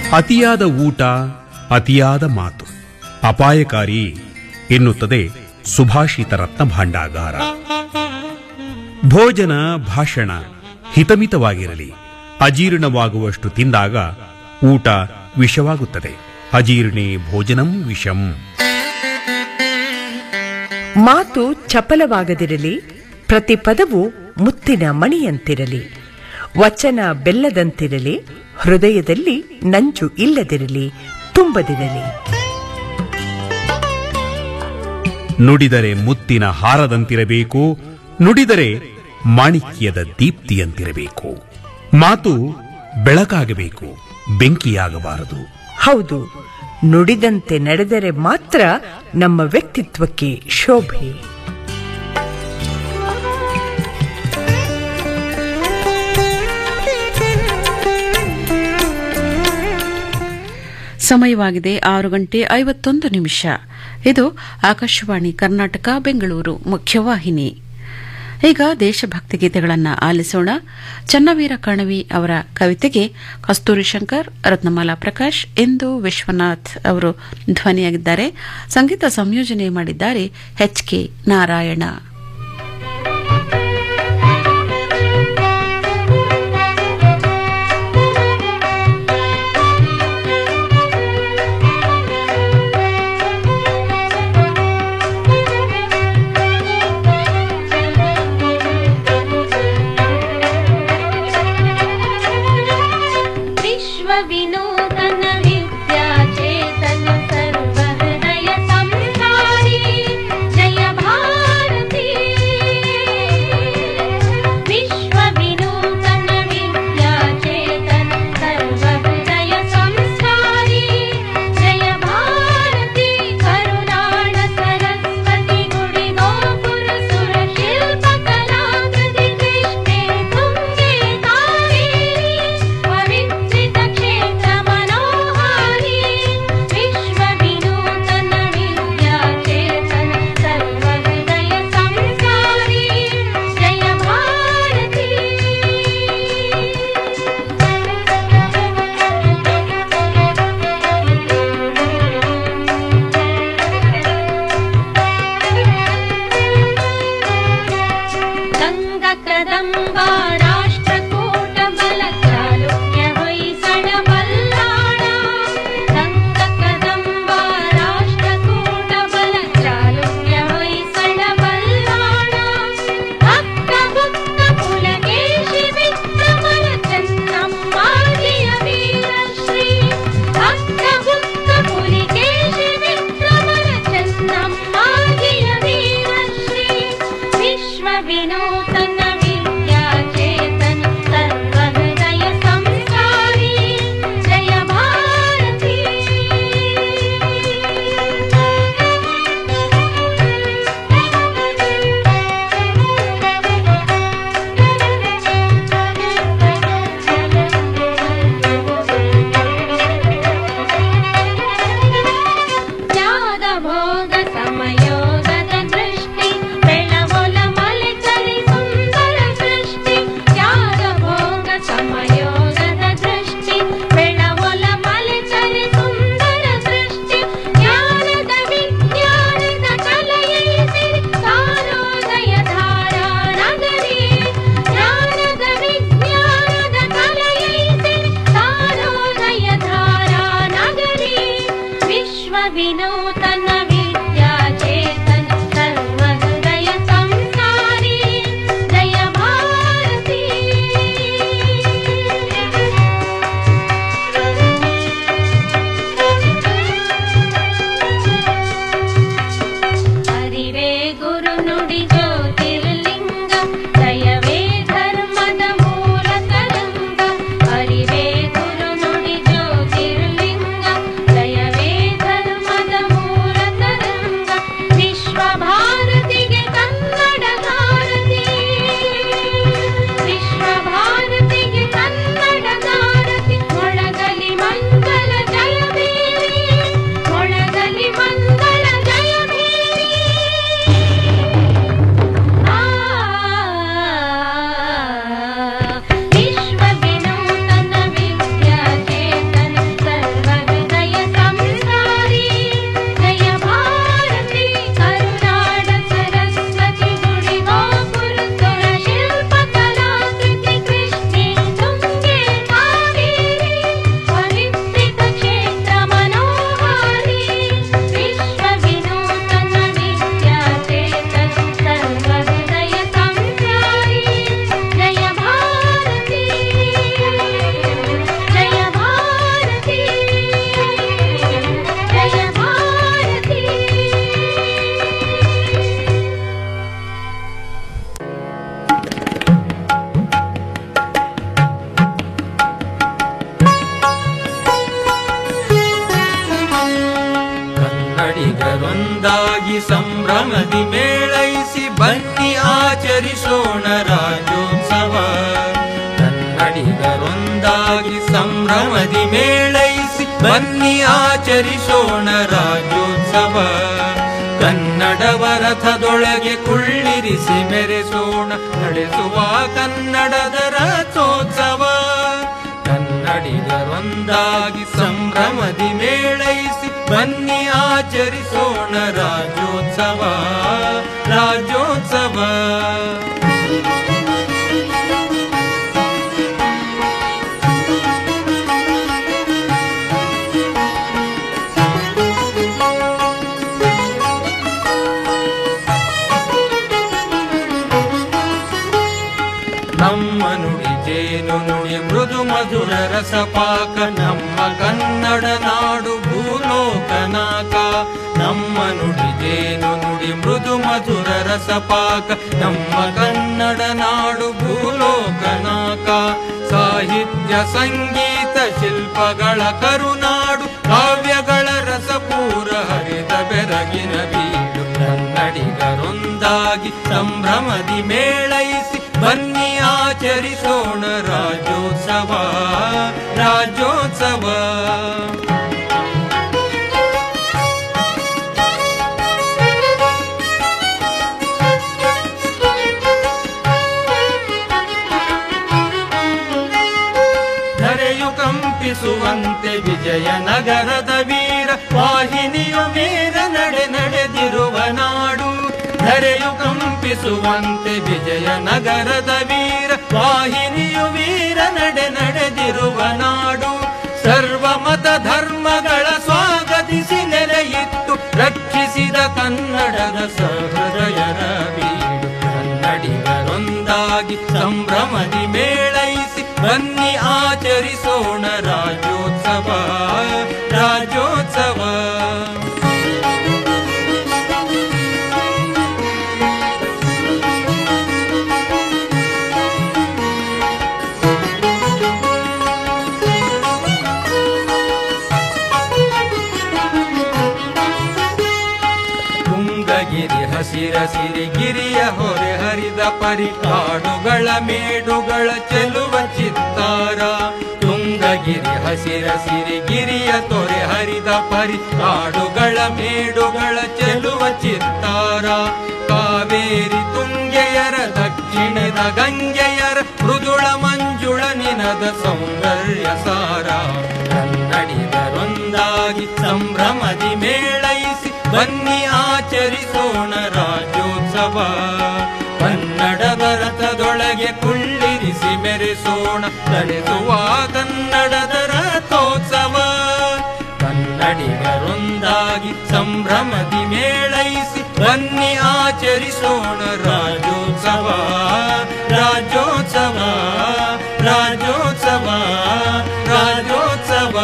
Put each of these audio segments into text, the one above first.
ಅತಿಯಾದ ಊಟ ಅತಿಯಾದ ಮಾತು ಅಪಾಯಕಾರಿ ಎನ್ನುತ್ತದೆ ಸುಭಾಷಿತ ರತ್ನ ಭಾಂಡಾಗಾರ ಭೋಜನ ಭಾಷಣ ಹಿತಮಿತವಾಗಿರಲಿ ಅಜೀರ್ಣವಾಗುವಷ್ಟು ತಿಂದಾಗ ಊಟ ವಿಷವಾಗುತ್ತದೆ ಅಜೀರ್ಣೆ ಭೋಜನಂ ವಿಷಂ ಮಾತು ಚಪಲವಾಗದಿರಲಿ ಪ್ರತಿ ಪದವು ಮುತ್ತಿನ ಮಣಿಯಂತಿರಲಿ ವಚನ ಬೆಲ್ಲದಂತಿರಲಿ ಹೃದಯದಲ್ಲಿ ನಂಜು ಇಲ್ಲದಿರಲಿ ತುಂಬದಿರಲಿ ನುಡಿದರೆ ಮುತ್ತಿನ ಹಾರದಂತಿರಬೇಕು ನುಡಿದರೆ ಮಾಣಿಕ್ಯದ ದೀಪ್ತಿಯಂತಿರಬೇಕು ಮಾತು ಬೆಳಕಾಗಬೇಕು ಬೆಂಕಿಯಾಗಬಾರದು ಹೌದು ನುಡಿದಂತೆ ನಡೆದರೆ ಮಾತ್ರ ನಮ್ಮ ವ್ಯಕ್ತಿತ್ವಕ್ಕೆ ಶೋಭೆ ಸಮಯವಾಗಿದೆ ಆರು ಗಂಟೆ ಐವತ್ತೊಂದು ನಿಮಿಷ ಇದು ಆಕಾಶವಾಣಿ ಕರ್ನಾಟಕ ಬೆಂಗಳೂರು ಮುಖ್ಯವಾಹಿನಿ ಈಗ ದೇಶಭಕ್ತಿ ಗೀತೆಗಳನ್ನು ಆಲಿಸೋಣ ಚನ್ನವೀರ ಕಣವಿ ಅವರ ಕವಿತೆಗೆ ಕಸ್ತೂರಿ ಶಂಕರ್ ರತ್ನಮಾಲಾ ಪ್ರಕಾಶ್ ಇಂದು ವಿಶ್ವನಾಥ್ ಅವರು ಧ್ವನಿಯಾಗಿದ್ದಾರೆ ಸಂಗೀತ ಸಂಯೋಜನೆ ಮಾಡಿದ್ದಾರೆ ಎಚ್ ಕೆ ನಾರಾಯಣ विश्वविनूतन विद्याचेतन सर्वहृदय संसारी जय भारती विश्वविनूतन विद्याचेतन सर्वहृदय संसारी जय भारती करुणाण सरस्वती गुडिगोपुर सुरशिल्पकलाकृति कृष्णे तुङ्गे कावेरी पवित्रित क्षेत्र मनोहारी विश्वविनूतन विद्याचेतन सर्वहृदय संसारी जय गङ्गकदम्बा राष्ट्रकूट बलचालुक्य होय्सळ मल्लाडा गङ्गकदम्बा राष्ट्रकूट बलचालुक्य होय्सळ मल्लाडा भक्त भुक्त पुलकेशि विक्रमण चन्नम्माजिय वीरश्री भक्त भुक्त पुलिकेशि विक्रमण चन्नम्माजिय वीरश्री विश्वविनूतन विद्या ಆಚರಿಸೋಣ ರಾಜ್ಯೋತ್ಸವ ಕನ್ನಡಿಗರೊಂದಾಗಿ ಸಂಭ್ರಮದಿ ಮೇಳೈಸಿ ಬನ್ನಿ ಆಚರಿಸೋಣ ರಾಜ್ಯೋತ್ಸವ ಕನ್ನಡವ ರಥದೊಳಗೆ ಕುಳ್ಳಿರಿಸಿ ಮೆರೆಸೋಣ ನಡೆಸುವ ಕನ್ನಡದ ರಥೋತ್ಸವ ಕನ್ನಡಿಗರೊಂದಾಗಿ ಸಂಭ್ರಮದಿ ಮೇಳೈಸಿ ಬನ್ನಿ ಆಚರಿಸೋಣ ರಾಜ್ಯೋತ್ಸವ ರಾಜ್ಯೋತ್ಸವ ನಮ್ಮ ನುಡಿ ಜೇನು ನುಡಿ ಮೃದು ಮಧುರ ರಸಪಾಕ ನಮ್ಮ ಕನ್ನಡ ನಾಡು ಭೂಲೋಕನಾಕ ನಮ್ಮ ನುಡಿ ಜೇನು ನುಡಿ ಮೃದು ಮಧುರ ರಸಪಾಕ ನಮ್ಮ ಕನ್ನಡ ನಾಡು ಭೂಲೋಕನಾಕ ಸಾಹಿತ್ಯ ಸಂಗೀತ ಶಿಲ್ಪಗಳ ಕರುನಾಡು ಕಾವ್ಯಗಳ ರಸಪೂರ ಹರಿದ ಬೆರಗಿನ ಬೀಡು ಕನ್ನಡಿಗರೊಂದಾಗಿ ಸಂಭ್ರಮದಿ ಮೇಳೈಸಿ ಬನ್ನಿ ಆಚರಿಸೋಣ ರಾಜ್ಯೋತ್ಸವ ರಾಜ್ಯೋತ್ಸವ ಧರೆಯು ಕಂಪಿಸುವಂತೆ ವಿಜಯನಗರದ ವೀರ ವಾಹಿನಿಯು ವೀರ ನಡೆ ನಡೆದಿರುವ ನಾಡು ಧರೆಯು ಕಂಪಿಸುವಂತೆ ವಿಜಯನಗರದ ವೀರ ವಾಹಿನಿಯು ವೀರ ನಡೆ ನಡೆದಿರುವ ನಾಡು ಸರ್ವ ಮತ ಧರ್ಮಗಳ ಸ್ವಾಗತಿಸಿ ನೆಲೆಯಿತ್ತು ರಕ್ಷಿಸಿದ ಕನ್ನಡದ ಸಹೃದಯರ ಬೀಡು ಕನ್ನಡಿಗರೊಂದಾಗಿ ಸಂಭ್ರಮದಿ ಮೇಳೈಸಿ ಬನ್ನಿ ಆಚರಿಸೋಣ ರಾಜ್ಯೋತ್ಸವ ರಾಜ್ಯೋತ್ಸವ ತುಂಗಗಿರಿ ಹಸಿರ ಸಿರಿ ಗಿರಿಯ ಹೊರೆ ಹರಿದ ಪರಿ ಕಾಡುಗಳ ಮೇಡುಗಳ ಚೆಲುವ ಚಿತ್ತಾರ ತುಂಗಗಿರಿ ಹಸಿರ ಸಿರಿ ಗಿರಿಯ ತೊರೆ ಹರಿದ ಪರಿ ಕಾಡುಗಳ ಮೇಡುಗಳ ಚೆಲುವ ಚಿತ್ತಾರ ಕಾವೇರಿ ತುಂಗೆಯರ ದಕ್ಷಿಣದ ಗಂಗೆಯರ ಮೃದುಳ ಮಂಜುಳ ನಿನದ ಸೌಂದರ್ಯ ಸಾರ ಕನ್ನಡಿಗರೊಂದಾಗಿ ಸಂಭ್ರಮದಿ ಮೇಳೈಸಿ ಬನ್ನಿ ಆಚರಿಸೋಣ ರಾಜ್ಯೋತ್ಸವ ಕನ್ನಡದ ರಥದೊಳಗೆ ಕುಳ್ಳಿರಿಸಿ ಮೆರೆಸೋಣ ನಡೆಸುವ ಕನ್ನಡದ ರಥೋತ್ಸವ ಕನ್ನಡಿಗರೊಂದಾಗಿ ಸಂಭ್ರಮದಿ ಮೇಳೈಸಿ ಬನ್ನಿ ಆಚರಿಸೋಣ ರಾಜ್ಯೋತ್ಸವ ರಾಜ್ಯೋತ್ಸವ ರಾಜ್ಯೋತ್ಸವ ರಾಜ್ಯೋತ್ಸವ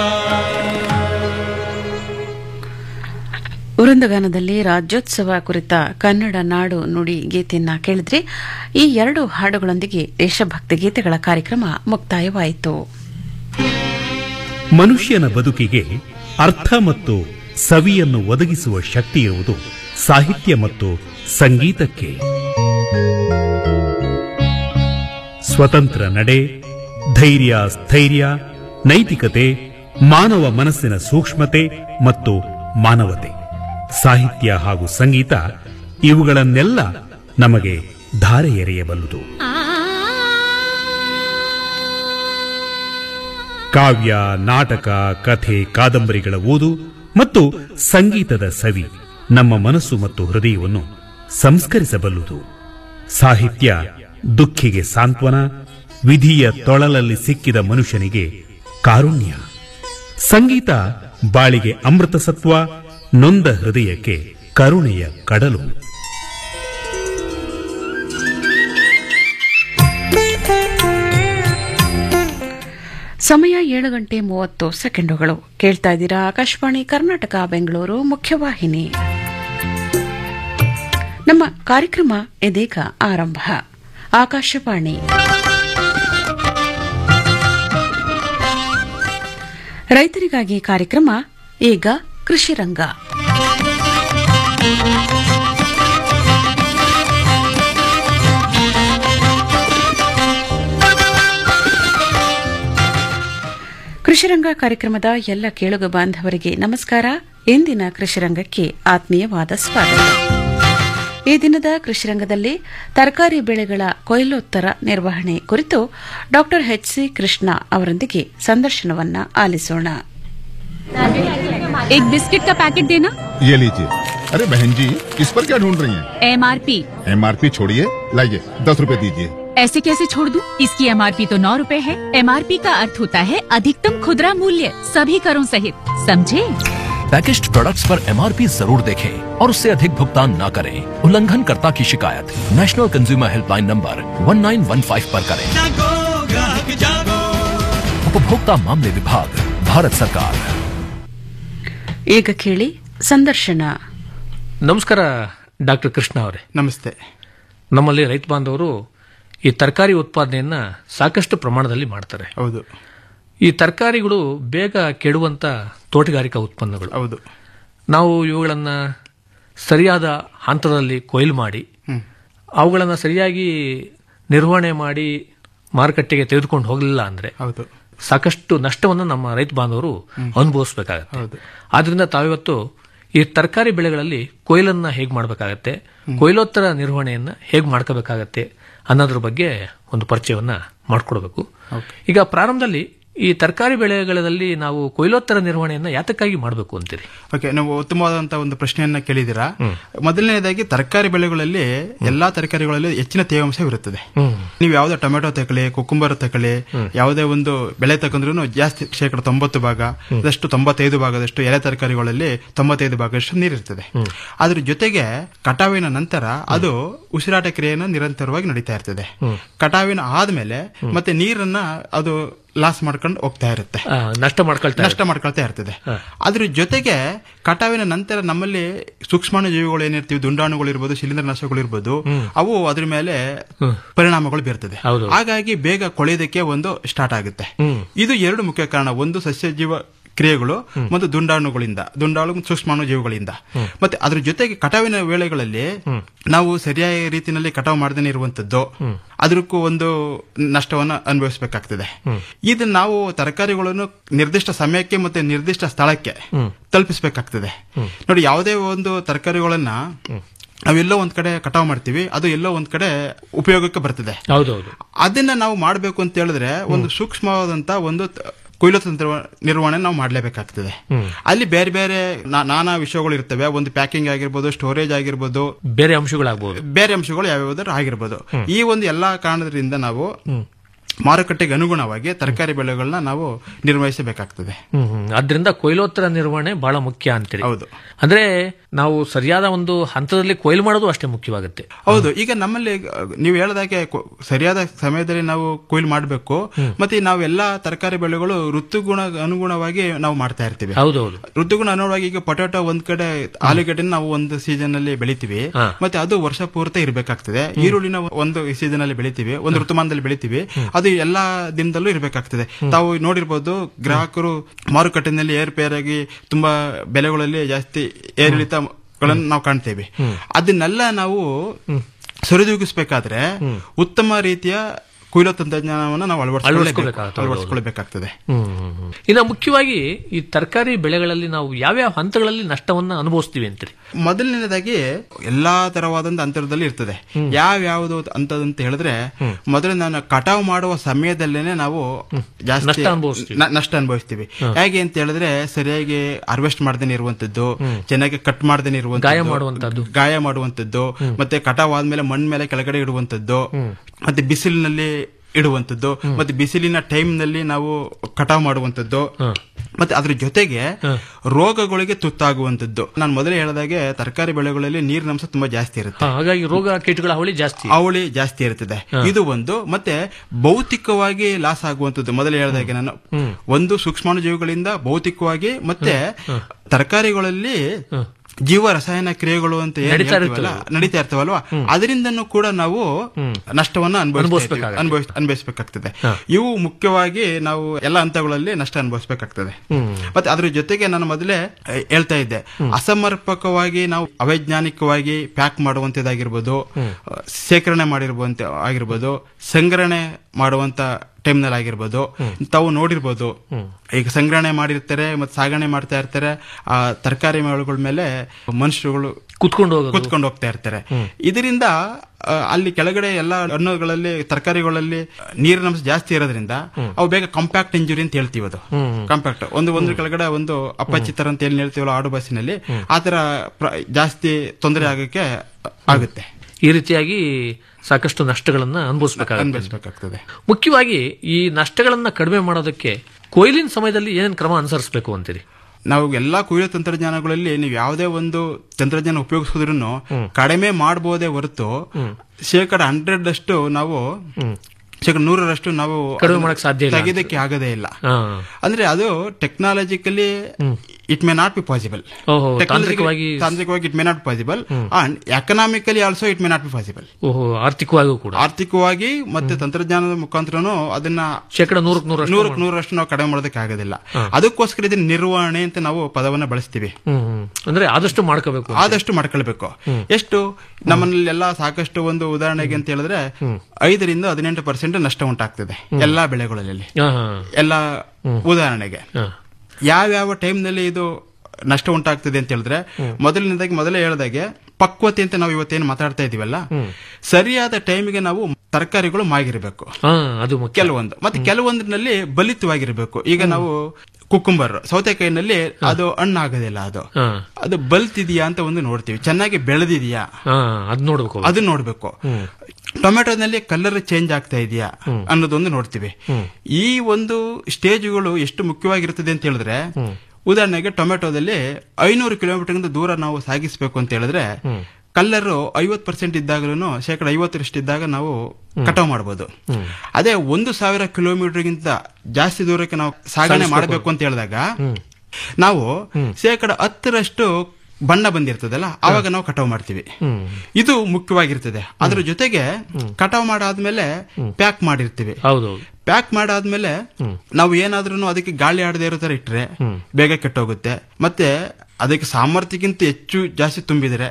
ವೃಂದಗಾನದಲ್ಲಿ ರಾಜ್ಯೋತ್ಸವ ಕುರಿತ ಕನ್ನಡ ನಾಡು ನುಡಿ ಗೀತೆಯನ್ನ ಕೇಳಿದ್ರೆ ಈ ಎರಡು ಹಾಡುಗಳೊಂದಿಗೆ ದೇಶಭಕ್ತಿ ಗೀತೆಗಳ ಕಾರ್ಯಕ್ರಮ ಮುಕ್ತಾಯವಾಯಿತು ಮನುಷ್ಯನ ಬದುಕಿಗೆ ಅರ್ಥ ಮತ್ತು ಸವಿಯನ್ನು ಒದಗಿಸುವ ಶಕ್ತಿ ಇರುವುದು ಸಾಹಿತ್ಯ ಮತ್ತು ಸಂಗೀತಕ್ಕೆ ಸ್ವತಂತ್ರ ನಡೆ ಧೈರ್ಯ ಸ್ಥೈರ್ಯ ನೈತಿಕತೆ ಮಾನವ ಮನಸ್ಸಿನ ಸೂಕ್ಷ್ಮತೆ ಮತ್ತು ಮಾನವತೆ ಸಾಹಿತ್ಯ ಹಾಗೂ ಸಂಗೀತ ಇವುಗಳನ್ನೆಲ್ಲ ನಮಗೆ ಧಾರೆ ಎರೆಯಬಲ್ಲುದು ಕಾವ್ಯ ನಾಟಕ ಕಥೆ ಕಾದಂಬರಿಗಳ ಓದು ಮತ್ತು ಸಂಗೀತದ ಸವಿ ನಮ್ಮ ಮನಸ್ಸು ಮತ್ತು ಹೃದಯವನ್ನು ಸಂಸ್ಕರಿಸಬಲ್ಲುದು ಸಾಹಿತ್ಯ ದುಃಖಿಗೆ ಸಾಂತ್ವನ ವಿಧಿಯ ತೊಳಲಲ್ಲಿ ಸಿಕ್ಕಿದ ಮನುಷ್ಯನಿಗೆ ಕಾರುಣ್ಯ ಸಂಗೀತ ಬಾಳಿಗೆ ಅಮೃತ ಸತ್ವ ನೊಂದ ಹೃದಯಕ್ಕೆ ಕರುಣೆಯ ಕಡಲು ಸಮಯ ಏಳು ಗಂಟೆ ಮೂವತ್ತು ಸೆಕೆಂಡುಗಳು ಕೇಳ್ತಾ ಇದ್ದೀರಾ ಆಕಾಶವಾಣಿ ಕರ್ನಾಟಕ ಬೆಂಗಳೂರು ಮುಖ್ಯವಾಹಿನಿ ನಮ್ಮ ಕಾರ್ಯಕ್ರಮ ಇದೀಗ ಆರಂಭ ಆಕಾಶವಾಣಿ ರೈತರಿಗಾಗಿ ಕಾರ್ಯಕ್ರಮ ಈಗ ಕೃಷಿ ರಂಗ ಕೃಷಿರಂಗ ಕಾರ್ಯಕ್ರಮದ ಎಲ್ಲ ಕೇಳುಗ ಬಾಂಧವರಿಗೆ ನಮಸ್ಕಾರ ಇಂದಿನ ಕೃಷಿರಂಗಕ್ಕೆ ಆತ್ಮೀಯವಾದ ಸ್ವಾಗತ ಈ ದಿನದ ಕೃಷಿರಂಗದಲ್ಲಿ ತರಕಾರಿ ಬೆಳೆಗಳ ಕೊಯ್ಲೋತ್ತರ ನಿರ್ವಹಣೆ ಕುರಿತು ಡಾಕ್ಟರ್ ಎಚ್ ಸಿ ಕೃಷ್ಣ ಅವರೊಂದಿಗೆ ಸಂದರ್ಶನವನ್ನ ಆಲಿಸೋಣ एक बिस्किट का पैकेट देना ये लीजिए अरे बहन जी इस पर क्या ढूंढ रही हैं? एमआरपी एमआरपी छोड़िए लाइए दस रुपए दीजिए ऐसे कैसे छोड़ दूं? इसकी एमआरपी तो नौ रूपए है एमआरपी का अर्थ होता है अधिकतम खुदरा मूल्य सभी करों सहित समझे पैकेज्ड प्रोडक्ट्स पर एमआरपी जरूर देखें और उससे अधिक भुगतान न करें उल्लंघनकर्ता की शिकायत नेशनल कंज्यूमर हेल्पलाइन नंबर 1915 पर करें जागो ग्राहक जागो उपभोक्ता मामले विभाग भारत सरकार ಈಗ ಕೇಳಿ ಸಂದರ್ಶನ ನಮಸ್ಕಾರ ಡಾಕ್ಟರ್ ಕೃಷ್ಣ ಅವರೇ ನಮಸ್ತೆ ನಮ್ಮಲ್ಲಿ ರೈತ ಬಾಂಧವರು ಈ ತರಕಾರಿ ಉತ್ಪಾದನೆಯನ್ನ ಸಾಕಷ್ಟು ಪ್ರಮಾಣದಲ್ಲಿ ಮಾಡ್ತಾರೆ ಹೌದು ಈ ತರಕಾರಿಗಳು ಬೇಗ ಕೆಡುವಂತ ತೋಟಗಾರಿಕಾ ಉತ್ಪನ್ನಗಳು ಹೌದು ನಾವು ಇವುಗಳನ್ನ ಸರಿಯಾದ ಹಂತದಲ್ಲಿ ಕೊಯ್ಲು ಮಾಡಿ ಅವುಗಳನ್ನು ಸರಿಯಾಗಿ ನಿರ್ವಹಣೆ ಮಾಡಿ ಮಾರುಕಟ್ಟೆಗೆ ತೆಗೆದುಕೊಂಡು ಹೋಗಲಿಲ್ಲ ಅಂದ್ರೆ ಹೌದು ಸಾಕಷ್ಟು ನಷ್ಟವನ್ನು ನಮ್ಮ ರೈತ ಬಾಂಧವರು ಅನುಭವಿಸಬೇಕಾಗತ್ತೆ ಆದ್ರಿಂದ ತಾವಿವತ್ತು ಈ ತರಕಾರಿ ಬೆಳೆಗಳಲ್ಲಿ ಕೊಯ್ಲನ್ನ ಹೇಗ್ ಮಾಡಬೇಕಾಗತ್ತೆ ಕೊಯ್ಲೋತ್ತರ ನಿರ್ವಹಣೆಯನ್ನ ಹೇಗ್ ಮಾಡ್ಕೋಬೇಕಾಗತ್ತೆ ಅನ್ನೋದ್ರ ಬಗ್ಗೆ ಒಂದು ಪರಿಚಯವನ್ನ ಮಾಡ್ಕೊಡ್ಬೇಕು ಈಗ ಪ್ರಾರಂಭದಲ್ಲಿ ಈ ತರಕಾರಿ ಬೆಳೆಗಳಲ್ಲಿ ನಾವು ಕೊಯ್ಲೋತ್ತರ ನಿರ್ವಹಣೆಯನ್ನ ಯಾತಕ್ಕಾಗಿ ಮಾಡಬೇಕು ಅಂತೀರಿ ಓಕೆ ನೀವು ಉತ್ತಮವಾದಂತಹ ಒಂದು ಪ್ರಶ್ನೆಯನ್ನ ಕೇಳಿದ್ದೀರಾ ಮೊದಲನೇದಾಗಿ ತರಕಾರಿ ಬೆಳೆಗಳಲ್ಲಿ ಎಲ್ಲಾ ತರಕಾರಿಗಳಲ್ಲಿ ಹೆಚ್ಚಿನ ತೇವಾಂಶವಿರುತ್ತದೆ ನೀವು ಯಾವುದೇ ಟೊಮೆಟೊ ತಗೊಳ್ಳಿ ಕುಕ್ಕುಂಬರ್ ತಗೊಳ್ಳಿ ಯಾವುದೇ ಒಂದು ಬೆಳೆ ತಗೊಂಡ್ರು ಜಾಸ್ತಿ ಶೇಕಡ ತೊಂಬತ್ತು ಭಾಗ ಅದಷ್ಟು ತೊಂಬತ್ತೈದು ಭಾಗದಷ್ಟು ಎಲೆ ತರಕಾರಿಗಳಲ್ಲಿ ತೊಂಬತ್ತೈದು ಭಾಗದಷ್ಟು ನೀರಿರ್ತದೆ ಅದ್ರ ಜೊತೆಗೆ ಕಟಾವಿನ ನಂತರ ಅದು ಉಸಿರಾಟ ಕ್ರಿಯೆಯನ್ನು ನಿರಂತರವಾಗಿ ನಡೀತಾ ಇರ್ತದೆ ಕಟಾವಿನ ಆದ್ಮೇಲೆ ಮತ್ತೆ ನೀರನ್ನ ಅದು ಲಾಸ್ ಮಾಡ್ಕೊಂಡು ಹೋಗ್ತಾ ಇರುತ್ತೆ ಆ, ನಷ್ಟ ಮಾಡ್ಕೊಳ್ತಾರೆ ನಷ್ಟ ಮಾಡ್ಕೊಳ್ತಾ ಇರ್ತದೆ ಅದ್ರ ಜೊತೆಗೆ ಕಟಾವಿನ ನಂತರ ನಮ್ಮಲ್ಲಿ ಸೂಕ್ಷ್ಮಾಣು ಜೀವಿಗಳು ಏನಿರ್ತೀವಿ ದುಂಡಾಣುಗಳು ಇರ್ಬೋದು ಶಿಲೀಂಧ್ರ ನಾಶಗಳು ಇರ್ಬೋದು ಅವು ಅದ್ರ ಮೇಲೆ ಪರಿಣಾಮಗಳು ಬೀರ್ತದೆ ಹೌದು. ಹಾಗಾಗಿ ಬೇಗ ಕೊಳೆಯೋದಕ್ಕೆ ಒಂದು ಸ್ಟಾರ್ಟ್ ಆಗುತ್ತೆ ಇದು ಎರಡು ಮುಖ್ಯ ಕಾರಣ ಒಂದು ಸಸ್ಯ ಜೀವ ಕ್ರಿಯೆಗಳು ಮತ್ತು ದುಂಡಾಣುಗಳಿಂದ ದುಂಡಾಣು ಮತ್ತು ಸೂಕ್ಷ್ಮಾಣು ಜೀವಿಗಳಿಂದ ಮತ್ತೆ ಅದ್ರ ಜೊತೆಗೆ ಕಟಾವಿನ ವೇಳೆಗಳಲ್ಲಿ ನಾವು ಸರಿಯಾದ ರೀತಿಯಲ್ಲಿ ಕಟಾವು ಮಾಡದೇ ಇರುವಂತದ್ದು ಅದಕ್ಕೂ ಒಂದು ನಷ್ಟವನ್ನ ಅನುಭವಿಸಬೇಕಾಗ್ತದೆ ಇದನ್ನ ನಾವು ತರಕಾರಿಗಳನ್ನು ನಿರ್ದಿಷ್ಟ ಸಮಯಕ್ಕೆ ಮತ್ತೆ ನಿರ್ದಿಷ್ಟ ಸ್ಥಳಕ್ಕೆ ತಲುಪಿಸಬೇಕಾಗ್ತದೆ ನೋಡಿ ಯಾವುದೇ ಒಂದು ತರಕಾರಿಗಳನ್ನ ನಾವೆಲ್ಲೋ ಒಂದ್ ಕಡೆ ಕಟಾವು ಮಾಡ್ತೀವಿ ಅದು ಎಲ್ಲೋ ಒಂದ್ ಕಡೆ ಉಪಯೋಗಕ್ಕೆ ಬರ್ತದೆ ಹೌದೌದು ಅದನ್ನ ನಾವು ಮಾಡಬೇಕು ಅಂತ ಹೇಳಿದ್ರೆ ಒಂದು ಸೂಕ್ಷ್ಮವಾದಂತ ಒಂದು ತ- ಕೊಯ್ಲು ತಂತ್ರ ನಿರ್ವಹಣೆ ನಾವು ಮಾಡಲೇಬೇಕಾಗ್ತದೆ ಅಲ್ಲಿ ಬೇರೆ ಬೇರೆ ನಾ- ನಾನಾ ವಿಷಯಗಳು ಇರ್ತವೆ ಒಂದು ಪ್ಯಾಕಿಂಗ್ ಆಗಿರ್ಬೋದು ಸ್ಟೋರೇಜ್ ಆಗಿರ್ಬೋದು ಬೇರೆ ಅಂಶಗಳಾಗಬಹುದು ಬೇರೆ ಅಂಶಗಳು ಯಾವ್ಯಾವ್ದಾದ್ರು ಆಗಿರ್ಬೋದು ಈ ಒಂದು ಎಲ್ಲಾ ಕಾರಣದಿಂದ ನಾವು ಮಾರುಕಟ್ಟೆಗೆ ಅನುಗುಣವಾಗಿ ತರಕಾರಿ ಬೆಳೆಗಳನ್ನ ನಾವು ನಿರ್ವಹಿಸಬೇಕಾಗ್ತದೆ ಹ್ಮ್ ಹ್ಮ್. ಆದ್ರಿಂದ ಕೊಯ್ಲೋತ್ತರ ನಿರ್ವಹಣೆ ಬಹಳ ಮುಖ್ಯ ಅಂತೀರಿ ಹೌದು. ಅಂದ್ರೆ ನಾವು ಸರಿಯಾದ ಒಂದು ಹಂತದಲ್ಲಿ ಕೊಯ್ಲು ಮಾಡೋದು ಅಷ್ಟೇ ಮುಖ್ಯವಾಗುತ್ತೆ ಹೌದು ಈಗ ನಮ್ಮಲ್ಲಿ ಅಹ್, ನೀವು ಹೇಳಿದಾಗೆ ಕೊ- ಸರಿಯಾದ ಸಮಯದಲ್ಲಿ ನಾವು ಕೊಯ್ಲು ಮಾಡಬೇಕು ಮತ್ತೆ ನಾವೆಲ್ಲಾ ತರಕಾರಿ ಬೆಳೆಗಳು ಋತುಗುಣ ಅನುಗುಣವಾಗಿ ನಾವು ಮಾಡ್ತಾ ಇರ್ತೀವಿ ಹೌದೌದು ಋತುಗುಣ ಅನುಗುಣವಾಗಿ ಈಗ ಪೊಟ್ಯಾಟೊ ಒಂದ್ ಕಡೆ ಆಲೂಗಡ್ಡೆ ನಾವು ಒಂದು ಸೀಸನ್ ಅಲ್ಲಿ ಬೆಳಿತೀವಿ ಹಾ. ಮತ್ತೆ ಅದು ವರ್ಷ ಪೂರ್ತಿ ಇರಬೇಕಾಗ್ತದೆ ಈರುಳ್ಳಿನ ಒಂದು ಸೀಸನ್ ಅಲ್ಲಿ ಬೆಳಿತೀವಿ ಒಂದು ಋತುಮಾನದಲ್ಲಿ ಬೆಳಿತೀವಿ ಅದು ಎಲ್ಲಾ ದಿನದಲ್ಲೂ ಇರಬೇಕಾಗ್ತದೆ ತಾವು ನೋಡಿರ್ಬೋದು ಗ್ರಾಹಕರು ಮಾರುಕಟ್ಟೆನಲ್ಲಿ ಏರ್ಪೇರ್ ಆಗಿ ತುಂಬಾ ಬೆಲೆಗಳಲ್ಲಿ ಜಾಸ್ತಿ ಏರಿಳಿತಗಳನ್ನು ನಾವು ಕಾಣ್ತೇವೆ ಅದನ್ನೆಲ್ಲ ನಾವು ಸರಿದೂಗಿಸ್ಬೇಕಾದ್ರೆ ಉತ್ತಮ ರೀತಿಯ ಕೊಯ್ಲು ತಂತ್ರಜ್ಞಾನವನ್ನು ನಾವು ಅಳವಡಿಸ್ಕೊಳ್ಬೇಕಾಗ್ತದೆ, ಅಳವಡಿಸ್ಕೊಳ್ಬೇಕು- ಅಳವಡಿಸ್ಕೊಳ್ಬೇಕಾಗ್ತದೆ ಇನ್ನು ಮುಖ್ಯವಾಗಿ ಈ ತರಕಾರಿ ಬೆಳೆಗಳಲ್ಲಿ ನಾವು ಯಾವ್ಯಾವ ಹಂತಗಳಲ್ಲಿ ನಷ್ಟವನ್ನ ಅನುಭವಿಸ್ತೀವಿ ಅಂತೀರಿ ಮೊದಲನೇದಾಗಿ ಎಲ್ಲಾ ತರವಾದಂತ ಅಂತರದಲ್ಲಿ ಇರ್ತದೆ ಯಾವ ಯಾವ್ದು ಅಂತದಂತ ಹೇಳಿದ್ರೆ ಮೊದಲು ನಾನು ಕಟಾವು ಮಾಡುವ ಸಮಯದಲ್ಲೇನೆ ನಾವು ಜಾಸ್ತಿ ನಷ್ಟ ಅನುಭವಿಸ್ತೀವಿ. ನ- ನಷ್ಟ ಅನುಭವಿಸ್ತೀವಿ ಹೇಗೆ ಅಂತ ಹೇಳಿದ್ರೆ ಸರಿಯಾಗಿ ಹಾರ್ವೆಸ್ಟ್ ಮಾಡ್ದೇನೆ ಇರುವಂತದ್ದು ಚೆನ್ನಾಗಿ ಕಟ್ ಮಾಡ್ದೇನೆ ಇರುವಂತದ್ದು ಗಾಯ ಮಾಡುವಂತದ್ದು. ಗಾಯ ಮಾಡುವಂತದ್ದು ಮತ್ತೆ ಕಟಾವ್ ಆದ್ಮೇಲೆ ಮಣ್ಣ್ ಮೇಲೆ ಕೆಳಗಡೆ ಇಡುವಂತದ್ದು ಮತ್ತೆ ಬಿಸಿಲಿನಲ್ಲಿ ಇಡುವಂತದ್ದು ಮತ್ತೆ ಬಿಸಿಲಿನ ಟೈಮ್ ನಲ್ಲಿ ನಾವು ಕಟಾವ್ ಮಾಡುವಂತದ್ದು ಮತ್ತೆ ಅದ್ರ ಜೊತೆಗೆ ರೋಗಗಳಿಗೆ ತುತ್ತಾಗುವಂತದ್ದು ನಾನು ಮೊದಲೇ ಹೇಳಿದಾಗೆ ತರಕಾರಿ ಬೆಳೆಗಳಲ್ಲಿ ನೀರಿನ ಅಂಶ ತುಂಬಾ ಜಾಸ್ತಿ ಇರುತ್ತೆ ಹಾ, ಹಾಗಾಗಿ ರೋಗ ಕೀಟಗಳ ಅವಳಿ ಜಾಸ್ತಿ ಅವಳಿ ಜಾಸ್ತಿ ಇರ್ತದೆ ಇದು ಒಂದು ಮತ್ತೆ ಭೌತಿಕವಾಗಿ ಲಾಸ್ ಆಗುವಂತದ್ದು ಮೊದಲೇ ಹೇಳಿದಾಗೆ ನಾನು ಒಂದು ಸೂಕ್ಷ್ಮಾಣು ಜೀವಿಗಳಿಂದ ಭೌತಿಕವಾಗಿ ಮತ್ತೆ ತರಕಾರಿಗಳಲ್ಲಿ ಜೀವ ರಸಾಯನ ಕ್ರಿಯೆಗಳು ಅಂತ ಏನ್ ನಡೀತಾ ಹೇಳ್ತೀವಲ್ಲ, ನಡೀತಾ ಇರ್ತವಲ್ವಾ ಅದರಿಂದನೂ ಕೂಡ ನಾವು ನಷ್ಟವನ್ನ ಅನುಭವಿಸ್ಬೇಕಾಗತ್ತೆ. ಅನುಭವಿಸ್ ಅನುಭವಿಸಬೇಕಾಗ್ತದೆ ಇವು ಮುಖ್ಯವಾಗಿ ನಾವು ಎಲ್ಲ ಹಂತಗಳಲ್ಲಿ ನಷ್ಟ ಅನುಭವಿಸಬೇಕಾಗ್ತದೆ ಮತ್ತೆ ಅದ್ರ ಜೊತೆಗೆ ನಾನು ಮೊದಲೇ ಅಹ್, ಹೇಳ್ತಾ ಇದ್ದೆ ಅಸಮರ್ಪಕವಾಗಿ ನಾವು ಅವೈಜ್ಞಾನಿಕವಾಗಿ ಪ್ಯಾಕ್ ಮಾಡುವಂತದ್ದಾಗಿರ್ಬೋದು ಅಹ್, ಶೇಖರಣೆ ಮಾಡಿರುವಂತ ಆಗಿರ್ಬೋದು ಸಂಗ್ರಹಣೆ ಮಾಡುವಂತ ಟೈಮ್ನಲ್ಲಿ ಆಗಿರ್ಬೋದು ತಾವು ನೋಡಿರ್ಬೋದು ಈಗ ಸಂಗ್ರಹಣೆ ಮಾಡಿರ್ತಾರೆ ಮತ್ತೆ ಸಾಗಣೆ ಮಾಡ್ತಾ ಇರ್ತಾರೆ ಆ ತರಕಾರಿ ಮೇಳುಗಳ ಮೇಲೆ ಮನುಷ್ಯರುಗಳು ಕುತ್ಕೊಂಡು ಹೋಗೋದು ಕೂತ್ಕೊಂಡು ಹೋಗ್ತಾ ಇರ್ತಾರೆ ಇದರಿಂದ ಆ, ಅಲ್ಲಿ ಕೆಳಗಡೆ ಎಲ್ಲ ಹಣ್ಣುಗಳಲ್ಲಿ ತರಕಾರಿಗಳಲ್ಲಿ ನೀರಿನ ಅಂಶ ಜಾಸ್ತಿ ಇರೋದ್ರಿಂದ ಅವು ಬೇಗ ಕಾಂಪ್ಯಾಕ್ಟ್ ಇಂಜುರಿ ಅಂತ ಹೇಳ್ತೀವಿ ಅದು ಕಾಂಪ್ಯಾಕ್ಟ್ ಒಂದು ಒಂದ್ರ ಕೆಳಗಡೆ ಒಂದು ಅಪ್ಪಚಿತ್ತರ ಅಂತ ಏನ್ ಹೇಳ್ತೀವಲ್ಲ ಆಡು ಬಸ್ಸಿನಲ್ಲಿ ಆತರ ಪ್ರ- ಜಾಸ್ತಿ ತೊಂದರೆ ಆಗಕ್ಕೆ ಆಗುತ್ತೆ ಈ ರೀತಿಯಾಗಿ ಸಾಕಷ್ಟು ನಷ್ಟಗಳನ್ನ ಅನುಭವಿಸಬೇಕಾಗುತ್ತೆ ಅನ್ಭವಿಸ್ಬೇಕಾಗ್ತದೆ ಮುಖ್ಯವಾಗಿ ಈ ನಷ್ಟಗಳನ್ನ ಕಡಿಮೆ ಮಾಡೋದಕ್ಕೆ ಕೊಯ್ಲಿನ ಸಮಯದಲ್ಲಿ ಏನೇನು ಕ್ರಮ ಅನುಸರಿಸಬೇಕು ಅಂತೀರಿ ನಾವು ಎಲ್ಲಾ ಕೊಯ್ಲು ತಂತ್ರಜ್ಞಾನಗಳಲ್ಲಿ ನೀವು ಯಾವುದೇ ಒಂದು ತಂತ್ರಜ್ಞಾನ ಉಪಯೋಗಿಸಿದ್ರು ಕಡಿಮೆ ಮಾಡಬಹುದೇ ಹೊರತು ಶೇಕಡ ಹಂಡ್ರೆಡ್ ಅಷ್ಟು ನಾವು ಶೇಕಡ ನೂರರಷ್ಟು ನಾವು ಕಡಿಮೆ ಮಾಡಕ್ ಸಾಧ್ಯ ಇಲ್ಲ ತೆಗೆದಕ್ಕೆ ಆಗದೇ ಇಲ್ಲ ಹಾ. ಅಂದ್ರೆ ಅದು technologically it may not be possible ಓಹೋ, ತಾಂತ್ರಿಕವಾಗಿ- ತಾಂತ್ರಿಕವಾಗಿ it may not possible and economically also it may not be possible ಓಹೋ ಆರ್ಥಿಕವಾಗಿಯೂ ಕೂಡ ಆರ್ಥಿಕವಾಗಿ ಮತ್ತೆ ತಂತ್ರಜ್ಞಾನದ ಮುಖಾಂತರನು ಅದನ್ನ ಶೇಕಡ ನೂರಕ್ಕೆ ನೂರಷ್ಟು ನೂರಕ್ಕೆ ನೂರಷ್ಟು ನಾವು ಕಡಿಮೆ ಮಾಡೋದಕ್ಕೆ ಆಗೋದಿಲ್ಲ ಅದಕ್ಕೋಸ್ಕರ ಇದನ್ನ ನಿರ್ವಹಣೆ ಅಂತ ನಾವು ಪದವನ್ನ ಬಳಸ್ತೀವಿ ಹ್ಮ್ ಹ್ಮ್. ಅಂದ್ರೆ ಆದಷ್ಟು ಮಾಡ್ಕೋಬೇಕು ಆದಷ್ಟು ಮಾಡ್ಕೊಳ್ಬೇಕು ಎಷ್ಟು ನಮ್ಮಲ್ಲಿ ಎಲ್ಲ ಸಾಕಷ್ಟು ಒಂದು ಉದಾಹರಣೆಗೆ ಅಂತ ಹೇಳಿದ್ರೆ ಐದರಿಂದ ಹದಿನೆಂಟು ಪರ್ಸೆಂಟ್ ನಷ್ಟ ಉಂಟಾಗ್ತದೆ ಎಲ್ಲಾ ಬೆಳೆಗಳಲ್ಲಿ ಹಾ, ಹಾ. ಎಲ್ಲ ಉದಾಹರಣೆಗೆ ಹಾ. ಯಾವ್ಯಾವ ಟೈಮ್ನಲ್ಲಿ ಇದು ನಷ್ಟ ಉಂಟಾಗ್ತದೆ ಅಂತ ಹೇಳಿದ್ರೆ ಮೊದಲನೇದಾಗಿ ಮೊದಲೇ ಹೇಳ್ದಾಗೆ ಪಕ್ವತೆ ಅಂತ ನಾವು ಇವತ್ತೇನು ಮಾತಾಡ್ತಾ ಇದೀವಲ್ಲ ಸರಿಯಾದ ಟೈಮಿಗೆ ನಾವು ತರಕಾರಿಗಳು ಮಾಗಿರ್ಬೇಕು ಹಾ, ಅದು ಮುಖ್ಯ ಕೆಲವೊಂದು ಮತ್ತೆ ಕೆಲವೊಂದಿನಲ್ಲಿ ಬಲಿತವಾಗಿರ್ಬೇಕು ಈಗ ನಾವು ಕುಕ್ಕುಂಬರ್ ಸೌತೆಕಾಯಿನಲ್ಲಿ ಅದು ಹಣ್ಣಾಗೋದಿಲ್ಲ ಅದು ಹಾ. ಅದು ಬಲ್ತಿದೆಯಾ ಅಂತ ಒಂದು ನೋಡ್ತೀವಿ ಚೆನ್ನಾಗಿ ಬೆಳೆದಿದೆಯಾ ಹಾ ಅದ್ ನೋಡ್ಬೇಕು ಅದನ್ನ ನೋಡ್ಬೇಕು ಟೊಮೆಟೊನಲ್ಲಿ ಕಲರ್ ಚೇಂಜ್ ಆಗ್ತಾ ಇದೆಯಾ ಅನ್ನೋದೊಂದು ನೋಡ್ತೀವಿ ಈ ಒಂದು ಸ್ಟೇಜ್ಗಳು ಎಷ್ಟು ಮುಖ್ಯವಾಗಿರ್ತದೆ ಅಂತ ಹೇಳಿದ್ರೆ ಉದಾಹರಣೆಗೆ ಟೊಮೆಟೊದಲ್ಲಿ ಐನೂರು ಕಿಲೋಮೀಟರ್ ದೂರ ನಾವು ಸಾಗಿಸಬೇಕು ಅಂತ ಹೇಳಿದ್ರೆ ಕಲ್ಲರ್ ಐವತ್ ಪರ್ಸೆಂಟ್ ಇದ್ದಾಗಲೂ ಶೇಕಡ ಐವತ್ತರಷ್ಟು ಇದ್ದಾಗ ನಾವು ಕಟಾವ್ ಮಾಡಬಹುದು ಅದೇ ಒಂದು ಸಾವಿರ ಕಿಲೋಮೀಟರ್ಗಿಂತ ಜಾಸ್ತಿ ದೂರಕ್ಕೆ ನಾವು ಸಾಗಣೆ ಮಾಡಬೇಕು ಅಂತ ಹೇಳಿದಾಗ ನಾವು ಶೇಕಡ ಹತ್ತರಷ್ಟು ಬಣ್ಣ ಬಂದಿರ್ತದಲ್ಲ ಆವಾಗ ನಾವು ಕಟಾವ್ ಮಾಡ್ತೀವಿ ಇದು ಮುಖ್ಯವಾಗಿರ್ತದೆ ಅದ್ರ ಜೊತೆಗೆ ಕಟಾವ್ ಮಾಡಾದ್ಮೇಲೆ ಪ್ಯಾಕ್ ಮಾಡಿರ್ತೀವಿ ಹೌದೌದು ಪ್ಯಾಕ್ ಮಾಡಾದ್ಮೇಲೆ ನಾವು ಏನಾದ್ರೂ ಅದಕ್ಕೆ ಗಾಳಿ ಆಡದೇ ಇರೋ ತರ ಇಟ್ರೆ ಬೇಗ ಕೆಟ್ಟೋಗುತ್ತೆ ಮತ್ತೆ ಅದಕ್ಕೆ ಸಾಮರ್ಥ್ಯಕ್ಕಿಂತ ಹೆಚ್ಚು ಜಾಸ್ತಿ ತುಂಬಿದ್ರೆ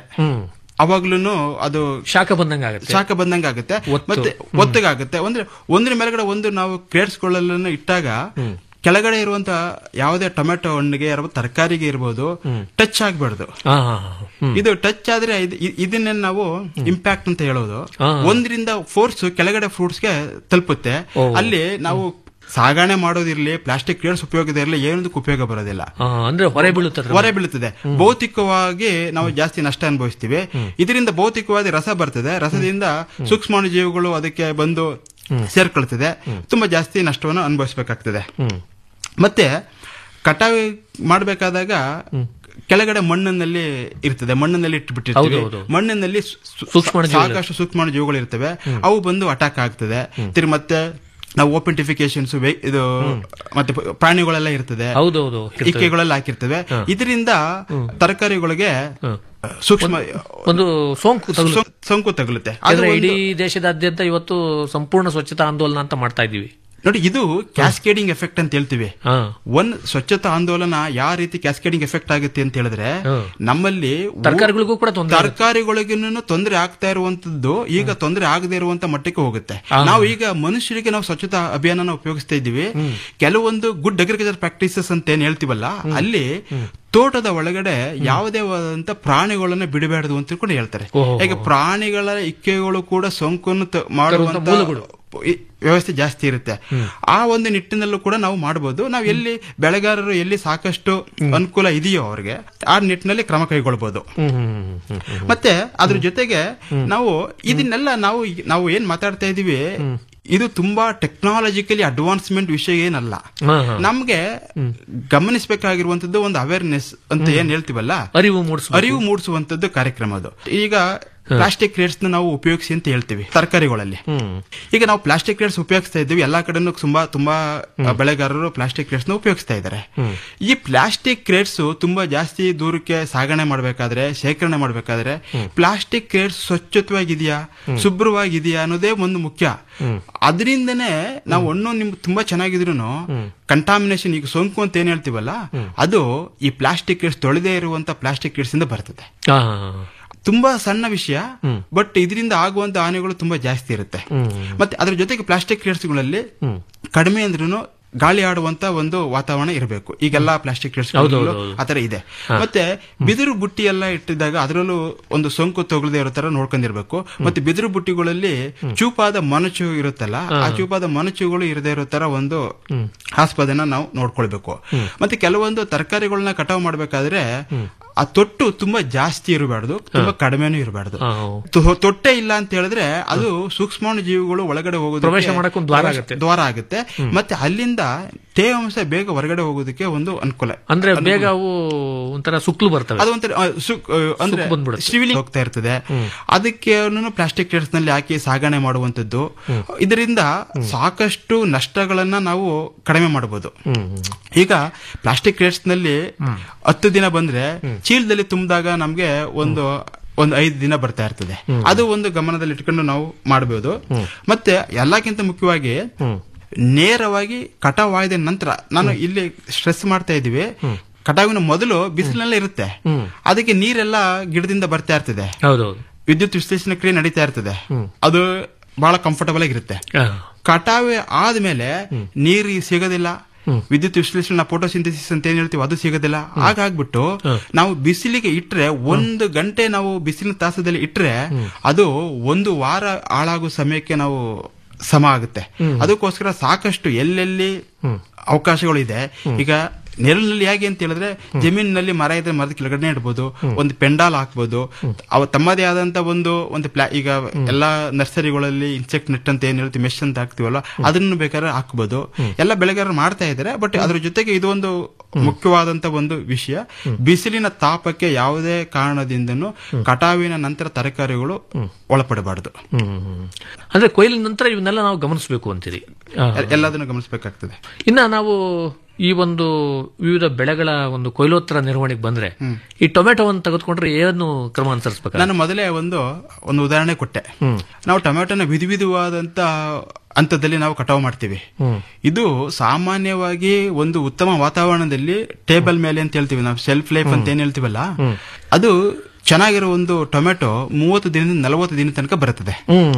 ಅವಾಗ್ಲೂ ಅದು ಶಾಖ ಬಂದಂಗ ಆಗುತ್ತೆ ಶಾಖ ಬಂದಂಗ ಆಗುತ್ತೆ ಒತ್ತು. ಮತ್ತೆ ಒತ್ತಗಾಗುತ್ತೆ ಅಂದ್ರೆ ಒಂದ್ರ ಮೇಲ್ಗಡೆ ಒಂದು ನಾವು ಕ್ರೇಟ್ಸ್ಕೊಳ್ಳನ್ನು ಇಟ್ಟಾಗ ಕೆಳಗಡೆ ಇರುವಂತ ಯಾವುದೇ ಟೊಮೆಟೊ ಹಣ್ಣಿಗೆ ಇರ್ಬೋದು ತರಕಾರಿಗೆ ಇರ್ಬೋದು ಟಚ್ ಆಗ್ಬಾರ್ದು ಹಾ, ಹಾ, ಹಾ. ಹ್ಮ್. ಇದು ಟಚ್ ಆದ್ರೆ ಇದು- ಇ- ಇದನ್ನೇ ನಾವು ಇಂಪ್ಯಾಕ್ಟ್ ಅಂತ ಹೇಳೋದು ಹಾ. ಒಂದರಿಂದ ಫೋರ್ಸ್ ಕೆಳಗಡೆ ಫ್ರೂಟ್ಸ್ಗೆ ತಲುಪುತ್ತೆ ಓ. ಅಲ್ಲಿ ನಾವು ಸಾಗಣೆ ಮಾಡೋದಿರ್ಲಿ ಪ್ಲಾಸ್ಟಿಕ್ ಕ್ರೇಟ್ಸ್ ಉಪಯೋಗದ ಇರಲಿ ಏನದಕ್ಕೂ ಉಪಯೋಗ ಬರೋದಿಲ್ಲ ಹಾ, ಅಂದ್ರೆ ಹೊರೆ ಬೀಳುತ್ತದೆ ಹೊರೆ ಬೀಳುತ್ತದೆ ಭೌತಿಕವಾಗಿ ನಾವು ಜಾಸ್ತಿ ನಷ್ಟ ಅನುಭವಿಸ್ತೀವಿ ಇದರಿಂದ ಭೌತಿಕವಾದ ರಸ ಬರ್ತದೆ ರಸದಿಂದ ಸೂಕ್ಷ್ಮಾಣು ಜೀವಿಗಳು ಅದಕ್ಕೆ ಬಂದು ಸೇರ್ಕೊಳ್ತದೆ ತುಂಬಾ ಜಾಸ್ತಿ ನಷ್ಟವನ್ನು ಅನುಭವಿಸಬೇಕಾಗ್ತದೆ ಮತ್ತೆ ಕಟಾವು ಮಾಡಬೇಕಾದಾಗ ಕೆಳಗಡೆ ಮಣ್ಣಿನಲ್ಲಿ ಇರ್ತದೆ ಮಣ್ಣಿನಲ್ಲಿ ಇಟ್ಬಿಟ್ಟಿರ್ತೀವಿ ಹೌದು, ಹೌದು. ಮಣ್ಣಿನಲ್ಲಿ ಸು- ಸು- ಸೂಕ್ಷ್ಮಾಣು ಜೀವಿಗಳು. ಸಾಕಷ್ಟು ಸೂಕ್ಷ್ಮಾಣು ಜೀವಿಗಳು ಇರ್ತವೆ ಅವು ಬಂದು ಅಟ್ಯಾಕ್ ಆಗ್ತದೆ ತಿರ್ಗಿ ಮತ್ತೆ ನಾವು ಓಪೆಂಟಿಫಿಕೇಶನ್ಸ್ ಇದು ಮತ್ತೆ ಪ- ಪ್ರಾಣಿಗಳೆಲ್ಲ ಇರ್ತದೆ ಹೌದೌದು ಇರ್ತದೆ. ಇಕ್ಕೆಗಳೆಲ್ಲ ಹಾಕಿರ್ತವೆ ಇದರಿಂದ ತರಕಾರಿಗಳಿಗೆ ಸೂಕ್ಷ್ಮ ಒಂದು ಸೋಂಕು ತಗುಲು ಸೋಂ- ಸೋಂಕು ತಗುಲುತ್ತೆ ಅದು ಯಾಕಂದ್ರೆ ಒಂದು- ಇಡೀ ದೇಶದಾದ್ಯಂತ ಇವತ್ತು ಸಂಪೂರ್ಣ ಸ್ವಚ್ಛತಾ ಆಂದೋಲನ ಅಂತ ಮಾಡ್ತಾ ಇದೀವಿ ನೋಡಿ ಇದು ಕ್ಯಾಸ್ಕೇಡಿಂಗ್ ಎಫೆಕ್ಟ್ ಅಂತ ಹೇಳ್ತೀವಿ ಹಾ ಒಂದ್ ಸ್ವಚ್ಛತಾ ಆಂದೋಲನ ಯಾವ ರೀತಿ ಕ್ಯಾಸ್ಕೇಡಿಂಗ್ ಎಫೆಕ್ಟ್ ಆಗುತ್ತೆ ಅಂತ ಹೇಳಿದ್ರೆ ಹ್ಮ್. ನಮ್ಮಲ್ಲಿ ತರಕಾರಿಗಳಿಗೂ ಕೂಡ ತೊಂದರೆ ಆಗುತ್ತೆ. ತರಕಾರಿಗಳಿಗೂ ತೊಂದರೆ ಆಗ್ತಾ ಇರುವಂತದ್ದು ಈಗ ತೊಂದರೆ ಆಗದೆ ಇರುವಂತ ಮಟ್ಟಕ್ಕೆ ಹೋಗುತ್ತೆ ನಾವು ಈಗ ಮನುಷ್ಯರಿಗೆ ನಾವು ಸ್ವಚ್ಛತಾ ಅಭಿಯಾನ ಉಪಯೋಗಿಸ್ತಾ ಇದ್ದೀವಿ ಕೆಲವೊಂದು ಗುಡ್ ಅಗ್ರಿಕಲ್ಚರ್ ಪ್ರಾಕ್ಟೀಸಸ್ ಅಂತ ಏನ್ ಹೇಳ್ತೀವಲ್ಲ ಅಲ್ಲಿ ತೋಟದ ಒಳಗಡೆ ಯಾವುದೇ ಆದಂತ ಪ್ರಾಣಿಗಳನ್ನ ಬಿಡಬಾರದು ಅಂತ ತಿಳ್ಕೊಂಡು ಹೇಳ್ತಾರೆ ಓಹೋ. ಈಗ ಪ್ರಾಣಿಗಳ ಇಕ್ಕೆಗಳು ಕೂಡ ಸೋಂಕನ್ನು ತ- ಮಾಡುವಂತ ಮೂಲಗಳು. ಈ ವ್ಯವಸ್ಥೆ ಜಾಸ್ತಿ ಇರುತ್ತೆ ಆ ಒಂದು ನಿಟ್ಟಿನಲ್ಲೂ ಕೂಡ ನಾವು ಮಾಡಬಹುದು ನಾವು ಎಲ್ಲಿ ಬೆಳೆಗಾರರು ಎಲ್ಲಿ ಸಾಕಷ್ಟು ಅನುಕೂಲ ಇದೆಯೋ ಅವ್ರಿಗೆ ಆ ನಿಟ್ಟಿನಲ್ಲಿ ಕ್ರಮ ಕೈಗೊಳ್ಬಹುದು ಹ್ಮ್ ಹ್ಮ್ ಹ್ಮ್ ಹ್ಮ್ ಹ್ಮ್. ಮತ್ತೆ ಅದ್ರ ಜೊತೆಗೆ ನಾವು ಇದನ್ನೆಲ್ಲ ನಾವು ಈಗ- ನಾವು ಏನ್ ಮಾತಾಡ್ತಾ ಇದೀವಿ ಇದು ತುಂಬಾ ಟೆಕ್ನಾಲಜಿಕಲಿ ಅಡ್ವಾನ್ಸ್ಮೆಂಟ್ ವಿಷಯ ಏನಲ್ಲ ಹಾ, ಹಾ. ನಮ್ಗೆ ಗಮನಿಸಬೇಕಾಗಿರುವಂತದ್ದು ಒಂದು ಅವೇರ್ನೆಸ್ ಅಂತ ಏನ್ ಹೇಳ್ತೀವಲ್ಲ ಅರಿವು ಮೂಡಿಸ ಅರಿವು ಮೂಡಿಸುವಂತದ್ದು ಕಾರ್ಯಕ್ರಮ ಅದು ಈಗ ಪ್ಲಾಸ್ಟಿಕ್ ಕ್ರೇಟ್ಸ್ ನಾವು ಉಪಯೋಗಿಸಿ ಅಂತ ಹೇಳ್ತೀವಿ ತರಕಾರಿಗಳಲ್ಲಿ ಈಗ ನಾವು ಪ್ಲಾಸ್ಟಿಕ್ ಕ್ರೇಟ್ಸ್ ಉಪಯೋಗಿಸ್ತಾ ಇದ್ದೀವಿ ಎಲ್ಲಾ ಕಡೆನೂ ತುಂಬಾ ತುಂಬಾ ಬೆಳೆಗಾರರು ಪ್ಲಾಸ್ಟಿಕ್ ಕ್ರೇಟ್ಸ್ ನ ಉಪಯೋಗಿಸ್ತಾ ಇದ್ದಾರೆ ಈ ಪ್ಲಾಸ್ಟಿಕ್ ಕ್ರೇಟ್ಸ್ ತುಂಬಾ ಜಾಸ್ತಿ ದೂರಕ್ಕೆ ಸಾಗಣೆ ಮಾಡಬೇಕಾದ್ರೆ ಶೇಖರಣೆ ಮಾಡಬೇಕಾದ್ರೆ ಪ್ಲಾಸ್ಟಿಕ್ ಕ್ರೇಟ್ಸ್ ಸ್ವಚ್ಛತವಾಗಿದೆಯಾ ಶುಭ್ರವಾಗಿದೆಯಾ ಅನ್ನೋದೇ ಒಂದು ಮುಖ್ಯ ಅದರಿಂದನೇ ನಾವು ಹಣ್ಣು ನಿಮ್ಗೆ ತುಂಬಾ ಚೆನ್ನಾಗಿದ್ರು ಕಂಟಾಮಿನೇಷನ್ ಈಗ ಸೋಂಕು ಅಂತ ಏನ್ ಹೇಳ್ತೀವಲ್ಲ ಅದು ಈ ಪ್ಲಾಸ್ಟಿಕ್ ಕ್ರೇಟ್ಸ್ ತೊಳೆದೇ ಇರುವಂತ ಪ್ಲಾಸ್ಟಿಕ್ ಕ್ರೇಟ್ಸ್ ಇಂದ ಬರ್ತದೆ ಹಾ ತುಂಬಾ ಸಣ್ಣ ವಿಷಯ ಬಟ್ ಇದರಿಂದ ಆಗುವಂತ ಹಾನಿಗಳು ತುಂಬಾ ಜಾಸ್ತಿ ಇರುತ್ತೆ ಮತ್ತೆ ಅದ್ರ ಜೊತೆಗೆ ಪ್ಲಾಸ್ಟಿಕ್ ಕ್ರೇಟ್ಸ್ಗಳಲ್ಲಿ ಕಡಿಮೆ ಅಂದ್ರೂ ಗಾಳಿ ಆಡುವಂತ ಒಂದು ವಾತಾವರಣ ಇರಬೇಕು ಈಗೆಲ್ಲ ಪ್ಲಾಸ್ಟಿಕ್ ಹೌದು, ಕ್ರೇಟ್ಸ್ ಹೌದು, ಹೌದು. ಆತರ ಇದೆ ಮತ್ತೆ ಬಿದಿರು ಬುಟ್ಟಿ ಎಲ್ಲ ಇಟ್ಟಿದಾಗ ಅದರಲ್ಲೂ ಒಂದು ಸೋಂಕು ತಗೊಳ್ಳದೆ ಇರೋ ತರ ನೋಡ್ಕೊಂಡಿರ್ಬೇಕು ಮತ್ತೆ ಬಿದಿರು ಬುಟ್ಟಿಗಳಲ್ಲಿ ಚೂಪಾದ ಮನಚು ಇರುತ್ತಲ್ಲ ಆ ಚೂಪಾದ ಮನಚುಗಳು ಇರದೇ ಇರೋ ತರ ಒಂದು ಆಸ್ಪದನ ನಾವು ನೋಡ್ಕೊಳ್ಬೇಕು ಮತ್ತೆ ಕೆಲವೊಂದು ತರಕಾರಿಗಳನ್ನ ಕಟಾವು ಮಾಡ್ಬೇಕಾದ್ರೆ ಆ ತೊಟ್ಟು ತುಂಬಾ ಜಾಸ್ತಿ ಇರಬಾರ್ದು ತುಂಬಾ ಕಡಿಮೆನೂ ಇರಬಾರ್ದು ಹಾ. ತೊಟ್ಟೆ ಇಲ್ಲ ಅಂತ ಹೇಳಿದ್ರೆ ಅದು ಸೂಕ್ಷ್ಮಾಣು ಜೀವಿಗಳು ಒಳಗಡೆ ಹೋಗೋದು ಪ್ರವೇಶ ಮಾಡಕ್ಕೆ ಒಂದು ದ್ವಾರ ಆಗುತ್ತೆ. ದ್ವಾರ ಆಗುತ್ತೆ ಮತ್ತೆ ಅಲ್ಲಿಂದ ತೇವಾಂಶ ಬೇಗ ಹೊರಗಡೆ ಹೋಗೋದಕ್ಕೆ ಒಂದು ಅನುಕೂಲ ಅಂದ್ರೆ ಬೇಗ ಅವು ಒಂಥರ ಸುಕ್ಲು ಬರ್ತವೆ ಅದು ಒಂಥರ ಆ, ಸುಕ್- ಆ, ಅಂದ್ರೆ ಸುಕ್ ಬಂದ್ಬಿಡುತ್ತೆ. ಶಿವಿಲಿ ಹೋಗ್ತಾ ಇರ್ತದೆ ಅದಕ್ಕೆ ಪ್ಲಾಸ್ಟಿಕ್ ಕೇಟ್ಸ್ ನಲ್ಲಿ ಹಾಕಿ ಸಾಗಣೆ ಮಾಡುವಂತದ್ದು ಇದರಿಂದ ಸಾಕಷ್ಟು ನಷ್ಟಗಳನ್ನ ನಾವು ಕಡಿಮೆ ಮಾಡಬಹುದು ಈಗ ಪ್ಲಾಸ್ಟಿಕ್ ಕ್ರೇಟ್ಸ್ ನಲ್ಲಿ ಹತ್ತು ದಿನ ಬಂದ್ರೆ ಚೀಲದಲ್ಲಿ ತುಂಬಿದಾಗ ನಮ್ಗೆ ಒಂದು ಒಂದು ಐದು ದಿನ ಬರ್ತಾ ಇರ್ತದೆ ಅದು ಒಂದು ಗಮನದಲ್ಲಿ ಇಟ್ಕೊಂಡು ನಾವು ಮಾಡಬಹುದು ಮತ್ತೆ ಎಲ್ಲಕ್ಕಿಂತ ಮುಖ್ಯವಾಗಿ ನೇರವಾಗಿ ಕಟಾವ್ ಆಯ್ದ ನಂತರ ನಾನು ಇಲ್ಲಿ ಸ್ಟ್ರೆಸ್ ಮಾಡ್ತಾ ಇದೀವಿ ಕಟಾವಿನ ಮೊದಲು ಬಿಸಿಲಿನಲ್ಲೇ ಇರುತ್ತೆ ಅದಕ್ಕೆ ನೀರೆಲ್ಲ ಗಿಡದಿಂದ ಬರ್ತಾ ಇರ್ತದೆ ಹೌದೌದು ವಿದ್ಯುತ್ ವಿಶ್ಲೇಷಣೆ ಕ್ರಿಯೆ ನಡೀತಾ ಇರ್ತದೆ ಅದು ಬಹಳ ಕಂಫರ್ಟಬಲ್ ಆಗಿರುತ್ತೆ ಹಾ. ಕಟಾವೆ ಆದ್ಮೇಲೆ ನೀರು ಸಿಗೋದಿಲ್ಲ ವಿದ್ಯುತ್ ವಿಶ್ಲೇಷಣೆ ಫೋಟೋಸಿಂಥಸಿಸ್ ಅಂತ ಏನ್ ಹೇಳ್ತೀವಿ ಅದು ಸಿಗೋದಿಲ್ಲ ಹಾಗಾಗ್ಬಿಟ್ಟು ನಾವು ಬಿಸಿಲಿಗೆ ಇಟ್ರೆ ಒಂದು ಗಂಟೆ ನಾವು ಬಿಸಿಲಿನ ತಾಸದಲ್ಲಿ ಇಟ್ರೆ ಅದು ಒಂದು ವಾರ ಹಾಳಾಗೋ ಸಮಯಕ್ಕೆ ನಾವು ಸಮ ಆಗುತ್ತೆ ಅದಕ್ಕೋಸ್ಕರ ಸಾಕಷ್ಟು ಎಲ್ಲೆಲ್ಲಿ ಅವಕಾಶಗಳು ಇದೆ ಈಗ ನೆರಳಿನಲ್ಲಿ ಹೇಗೆ ಅಂತ ಹೇಳಿದ್ರೆ ಜಮೀನಿನಲ್ಲಿ ಮರ ಇದ್ರೆ ಮರದ ಕೆಳಗಡೆ ಇಡ್ಬೋದು ಒಂದು ಪೆಂಡಾಲ್ ಹಾಕ್ಬೋದು ಅವ ತಮ್ಮದೇ ಆದಂತ ಒಂದು ಒಂದು ಪ್ಲಾ ಈಗ ಎಲ್ಲಾ ನರ್ಸರಿಗಳಲ್ಲಿ ಇನ್ಸೆಕ್ಟ್ ನೆಟ್ ಅಂತ ಏನ್ ಹೇಳ್ತೀವಿ ಮೆಶ್ ಅಂತ ಹಾಕ್ತಿವಲ್ಲ ಅದನ್ನು ಬೇಕಾದ್ರೆ ಹಾಕ್ಬೋದು ಎಲ್ಲ ಬೆಳೆಗಾರರು ಮಾಡ್ತಾ ಇದ್ದಾರೆ ಬಟ್ ಅದ್ರ ಜೊತೆಗೆ ಇದು ಒಂದು ಮುಖ್ಯವಾದಂತ ಒಂದು ವಿಷಯ ಬಿಸಿಲಿನ ತಾಪಕ್ಕೆ ಯಾವುದೇ ಕಾರಣದಿಂದನೂ ಕಟಾವಿನ ನಂತರ ತರಕಾರಿಗಳು ಒಳಪಡಬಾರದು ಹ್ಮ್. ಅಂದ್ರೆ ಕೊಯ್ಲಿನ ನಂತರ ಇವನ್ನೆಲ್ಲ ನಾವು ಗಮನಿಸಬೇಕು ಅಂತೀರಿ ಆ. ಎಲ್ಲದನ್ನು ಗಮನಿಸಬೇಕಾಗ್ತದೆ ಇನ್ನ ನಾವು ಈ ಒಂದು ವಿವಿಧ ಬೆಳೆಗಳ ಒಂದು ಕೊಯ್ಲೋತ್ತರ ನಿರ್ವಹಣೆಗೆ ಬಂದ್ರೆ ಈ ಟೊಮೆಟೊವನ್ನು ತೆಗೆದುಕೊಂಡ್ರೆ ಏನು ಕ್ರಮ ಅನುಸರಿಸಬೇಕು ನಾನು ಮೊದಲೇ ಒಂದು ಒಂದು ಉದಾಹರಣೆ ಕೊಟ್ಟೆ ನಾವು ಟೊಮೆಟೊನ ವಿಧ ವಿಧವಾದಂತ ಹಂತದಲ್ಲಿ ನಾವು ಕಟಾವು ಮಾಡ್ತೀವಿ ಇದು ಸಾಮಾನ್ಯವಾಗಿ ಒಂದು ಉತ್ತಮ ವಾತಾವರಣದಲ್ಲಿ ಟೇಬಲ್ ಮೇಲೆ ಅಂತ ಹೇಳ್ತೀವಿ ನಾವು ಸೆಲ್ಫ್ ಲೈಫ್ ಅಂತ ಏನ್ ಹೇಳ್ತೀವಲ್ಲ ಅದು ಚೆನ್ನಾಗಿರೋ ಒಂದು ಟೊಮೆಟೊ ಮೂವತ್ತು ದಿನದಿಂದ ನಲವತ್ತು ದಿನ ತನಕ ಬರುತ್ತದೆ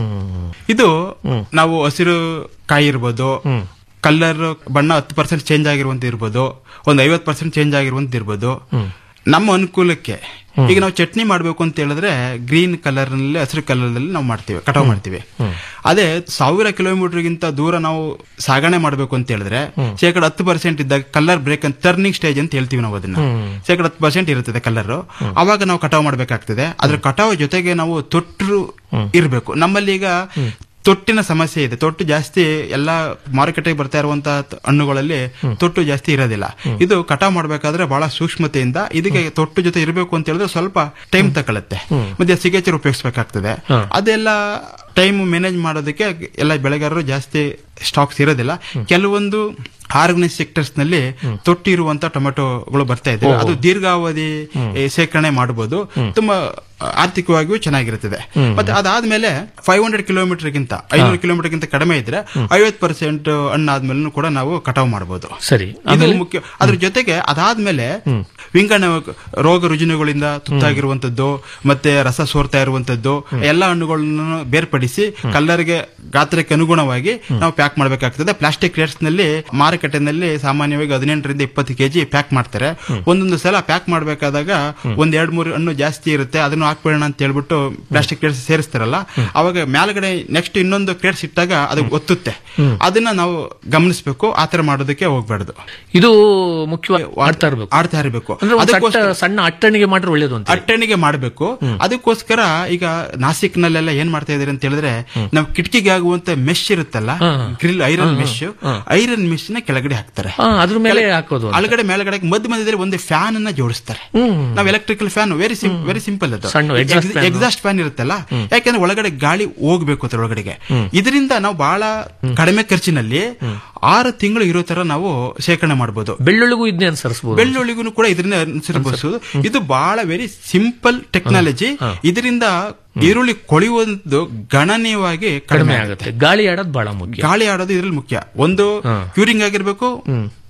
ಇದು ನಾವು ಹಸಿರು ಕಾಯಿ ಇರ್ಬೋದು ಕಲರ್ ಬಣ್ಣ ಹತ್ತು ಪರ್ಸೆಂಟ್ ಚೇಂಜ್ ಆಗಿರುವಂತ ಇರ್ಬೋದು ಒಂದು ಐವತ್ತು ಪರ್ಸೆಂಟ್ ಚೇಂಜ್ ಆಗಿರುವಂತ ಇರ್ಬೋದು ನಮ್ಮ ಅನುಕೂಲಕ್ಕೆ ಈಗ ನಾವು ಚಟ್ನಿ ಮಾಡ್ಬೇಕು ಅಂತ ಹೇಳಿದ್ರೆ ಗ್ರೀನ್ ಕಲರ್ ನಲ್ಲಿ ಹಸಿರು ಕಲರ್ ನಲ್ಲಿ ನಾವು ಮಾಡ್ತೀವಿ ಕಟಾವ್ ಮಾಡ್ತೀವಿ ಅದೇ ಸಾವಿರ ಕಿಲೋಮೀಟರ್ ಗಿಂತ ದೂರ ನಾವು ಸಾಗಣೆ ಮಾಡ್ಬೇಕು ಅಂತ ಹೇಳಿದ್ರೆ ಶೇಕಡ ಹತ್ತು ಪರ್ಸೆಂಟ್ ಇದ್ದಾಗ ಕಲರ್ ಬ್ರೇಕ್ ಅಂತ ಟರ್ನಿಂಗ್ ಸ್ಟೇಜ್ ಅಂತ ಹೇಳ್ತೀವಿ ನಾವು ಅದನ್ನ ಶೇಕಡ ಹತ್ತು ಪರ್ಸೆಂಟ್ ಇರುತ್ತದೆ ಕಲರ್ ಅವಾಗ ನಾವು ಕಟಾವ್ ಮಾಡ್ಬೇಕಾಗ್ತದೆ ಅದ್ರ ಕಟಾವ್ ಜೊತೆಗೆ ನಾವು ತೊಟ್ಟರು ಇರಬೇಕು ನಮ್ಮಲ್ಲಿ ಈಗ ತೊಟ್ಟಿನ ಸಮಸ್ಯೆ ಇದೆ ತೊಟ್ಟು ಜಾಸ್ತಿ ಎಲ್ಲ ಮಾರುಕಟ್ಟೆಗೆ ಬರ್ತಾ ಇರುವಂತಹ ತ- ಹಣ್ಣುಗಳಲ್ಲಿ ತೊಟ್ಟು ಜಾಸ್ತಿ ಇರೋದಿಲ್ಲ ಇದು ಕಟಾವ್ ಮಾಡಬೇಕಾದ್ರೆ ಬಹಳ ಸೂಕ್ಷ್ಮತೆಯಿಂದ ಇದಕ್ಕೆ ತೊಟ್ಟು ಜೊತೆ ಇರಬೇಕು ಅಂತ ಹೇಳಿದ್ರೆ ಸ್ವಲ್ಪ ಟೈಮ್ ತಗೊಳುತ್ತೆ ಮತ್ತೆ ಸಿಗೇಚರ್ ಉಪಯೋಗಿಸಬೇಕಾಗ್ತದೆ ಅದೆಲ್ಲ ಟೈಮ್ ಮ್ಯಾನೇಜ್ ಮಾಡೋದಕ್ಕೆ ಎಲ್ಲ ಬೆಳೆಗಾರರು ಜಾಸ್ತಿ ಸ್ಟಾಕ್ಸ್ ಇರೋದಿಲ್ಲ ಕೆಲವೊಂದು ಆರ್ಗನೈಸ್ ಸೆಕ್ಟರ್ಸ್ ನಲ್ಲಿ ತೊಟ್ಟಿ ಇರುವಂತ ಟೊಮೆಟೊಗಳು ಬರ್ತಾ ಇದೆ ಅದು ದೀರ್ಘಾವಧಿ ಏ, ಶೇಖರಣೆ ಮಾಡಬಹುದು ತುಂಬಾ ಆರ್ಥಿಕವಾಗಿಯೂ ಚೆನ್ನಾಗಿರುತ್ತದೆ ಮತ್ತೆ ಅದಾದ್ಮೇಲೆ ಫೈವ್ ಹಂಡ್ರೆಡ್ ಕಿಲೋಮೀಟರ್ ಗಿಂತ ಐನೂರು ಕಿಲೋಮೀಟರ್ ಗಿಂತ ಕಡಿಮೆ ಇದ್ರೆ ಐವತ್ ಪರ್ಸೆಂಟ್ ಹಣ್ಣಾದ್ಮೇಲೆ ಕೂಡ ನಾವು ಕಟಾವು ಮಾಡಬಹುದು ಸರಿ ಇದು ಮುಖ್ಯ ಅದ್ರ ಜೊತೆಗೆ ಅದಾದ್ಮೇಲೆ ವಿಂಗಣ ರೋಗ ರುಜಿನಗಳಿಂದ ತುತ್ತಾಗಿರುವಂತದ್ದು ಮತ್ತೆ ರಸ ಸೋರ್ತಾ ಇರುವಂತದ್ದು ಎಲ್ಲ ಹಣ್ಣುಗಳನ್ನು ಬೇರ್ಪಡಿಸಿ ಕಲ್ಲರ್ಗೆ ಗಾತ್ರಕ್ಕೆ ಅನುಗುಣವಾಗಿ ನಾವು ಪ್ಯಾಕ್ ಮಾಡಬೇಕಾಗ್ತದೆ ಪ್ಲಾಸ್ಟಿಕ್ ಕ್ರೇಟ್ಸ್ ನಲ್ಲಿ ಮಾರುಕಟ್ಟೆನಲ್ಲಿ ಸಾಮಾನ್ಯವಾಗಿ ಹದಿನೆಂಟರಿಂದ ಇಪ್ಪತ್ತು ಕೆಜಿ ಪ್ಯಾಕ್ ಮಾಡ್ತಾರೆ ಒಂದೊಂದು ಸಲ ಪ್ಯಾಕ್ ಮಾಡಬೇಕಾದಾಗ ಒಂದ್ ಎರಡ್ ಮೂರು ಹಣ್ಣು ಜಾಸ್ತಿ ಇರುತ್ತೆ ಅದನ್ನು ಹಾಕ್ಬೇಡ ಅಂತ ಹೇಳ್ಬಿಟ್ಟು ಪ್ಲಾಸ್ಟಿಕ್ ಕ್ರೇಟ್ಸ್ ಸೇರಿಸ್ತಾರಲ್ಲ ಅವಾಗ ಮೇಲ್ಗಡೆ ನೆಕ್ಸ್ಟ್ ಇನ್ನೊಂದು ಕ್ರೇಟ್ಸ್ ಇಟ್ಟಾಗ ಅದು ಒತ್ತುತ್ತೆ ಅದನ್ನ ನಾವು ಗಮನಿಸಬೇಕು ಆತರ ಮಾಡೋದಕ್ಕೆ ಹೋಗ್ಬಾರ್ದು ಇದು ಮುಖ್ಯವಾಗಿ ಆಡ್ತಾ ಇರಬೇಕು ಆಡ್ತಾ ಇರಬೇಕು ಅಂದ್ರೆ ಒಂದು ಅದಕ್ಕೋಸ್ಕರ- ಸಣ್ಣ- ಸಣ್ಣ ಅಟ್ಟಣಿಗೆ ಮಾಡಿದ್ರೆ ಒಳ್ಳೇದು ಅಂತ ಅಟ್ಟಣಿಗೆ ಮಾಡಬೇಕು ಅದಕ್ಕೋಸ್ಕರ ಈಗ ನಾಸಿಕ್ ನಲ್ಲೆಲ್ಲ ಏನ್ ಮಾಡ್ತಾ ಇದಾರೆ ಅಂತ ಹೇಳಿದ್ರೆ ನಾವು ಕಿಟಕಿಗೆ ಆಗುವಂತ ಮೆಶ್ ಇರುತ್ತಲ್ಲ grill iron mesh iron mesh ನ ಕೆಳಗಡೆ ಹಾಕ್ತಾರೆ ಹಾ, ಅದ್ರ ಮೇಲೆ ಕೆಳ- ಹಾಕೋದು ಅಂತ. ಅಳಗಡೆ ಮೇಲ್ಗಡೆ ಮಧ್ಯ ಮಧ್ಯದಲ್ಲಿ ಒಂದು ಫ್ಯಾನ್ ಅನ್ನ ಜೋಡಿಸ್ತಾರೆ ನಾವು electrical fan very very simple ಅದು ಸಣ್ಣ exhaust fan. ಎಕ್ಸಾಸ್ಟ್ ಫ್ಯಾನ್ ಇರುತ್ತಲ್ಲ ಯಾಕಂದ್ರೆ ಒಳಗಡೆ ಗಾಳಿ ಹೋಗ್ಬೇಕು ಅದ್ರ ಒಳಗಡೆಗೆ ಇದರಿಂದ ನಾವು ಬಹಳ ಕಡಿಮೆ ಖರ್ಚಿನಲ್ಲಿ ಆರು ತಿಂಗಳು ಇರೋ ತರ ನಾವು ಶೇಖರಣೆ ಮಾಡಬಹುದು ಬೆಳ್ಳುಳ್ಳಿಗೂ ಇದನ್ನೇ ಅನುಸರಿಸಬಹುದು ಬೆಳ್ಳುಳ್ಳಿಗೂ ಕೂಡ ಇದನ್ನ ಅನುಸರಿಸಬಹುದು ಇದು ಬಹಳ ವೆರಿ ಸಿಂಪಲ್ ಟೆಕ್ನಾಲಜಿ ಇದರಿಂದ ಈರುಳ್ಳಿ ಕೊಳೆಯುವುದು ಗಣನೀಯವಾಗಿ ಕಡಿಮೆ ಕಡಿಮೆ ಆಗುತ್ತೆ ಗಾಳಿ ಆಡೋದು ಬಹಳ ಮುಖ್ಯ ಗಾಳಿ ಆಡೋದು ಇದ್ರಲ್ಲಿ ಮುಖ್ಯ ಒಂದು ಕ್ಯೂರಿಂಗ್ ಆಗಿರ್ಬೇಕು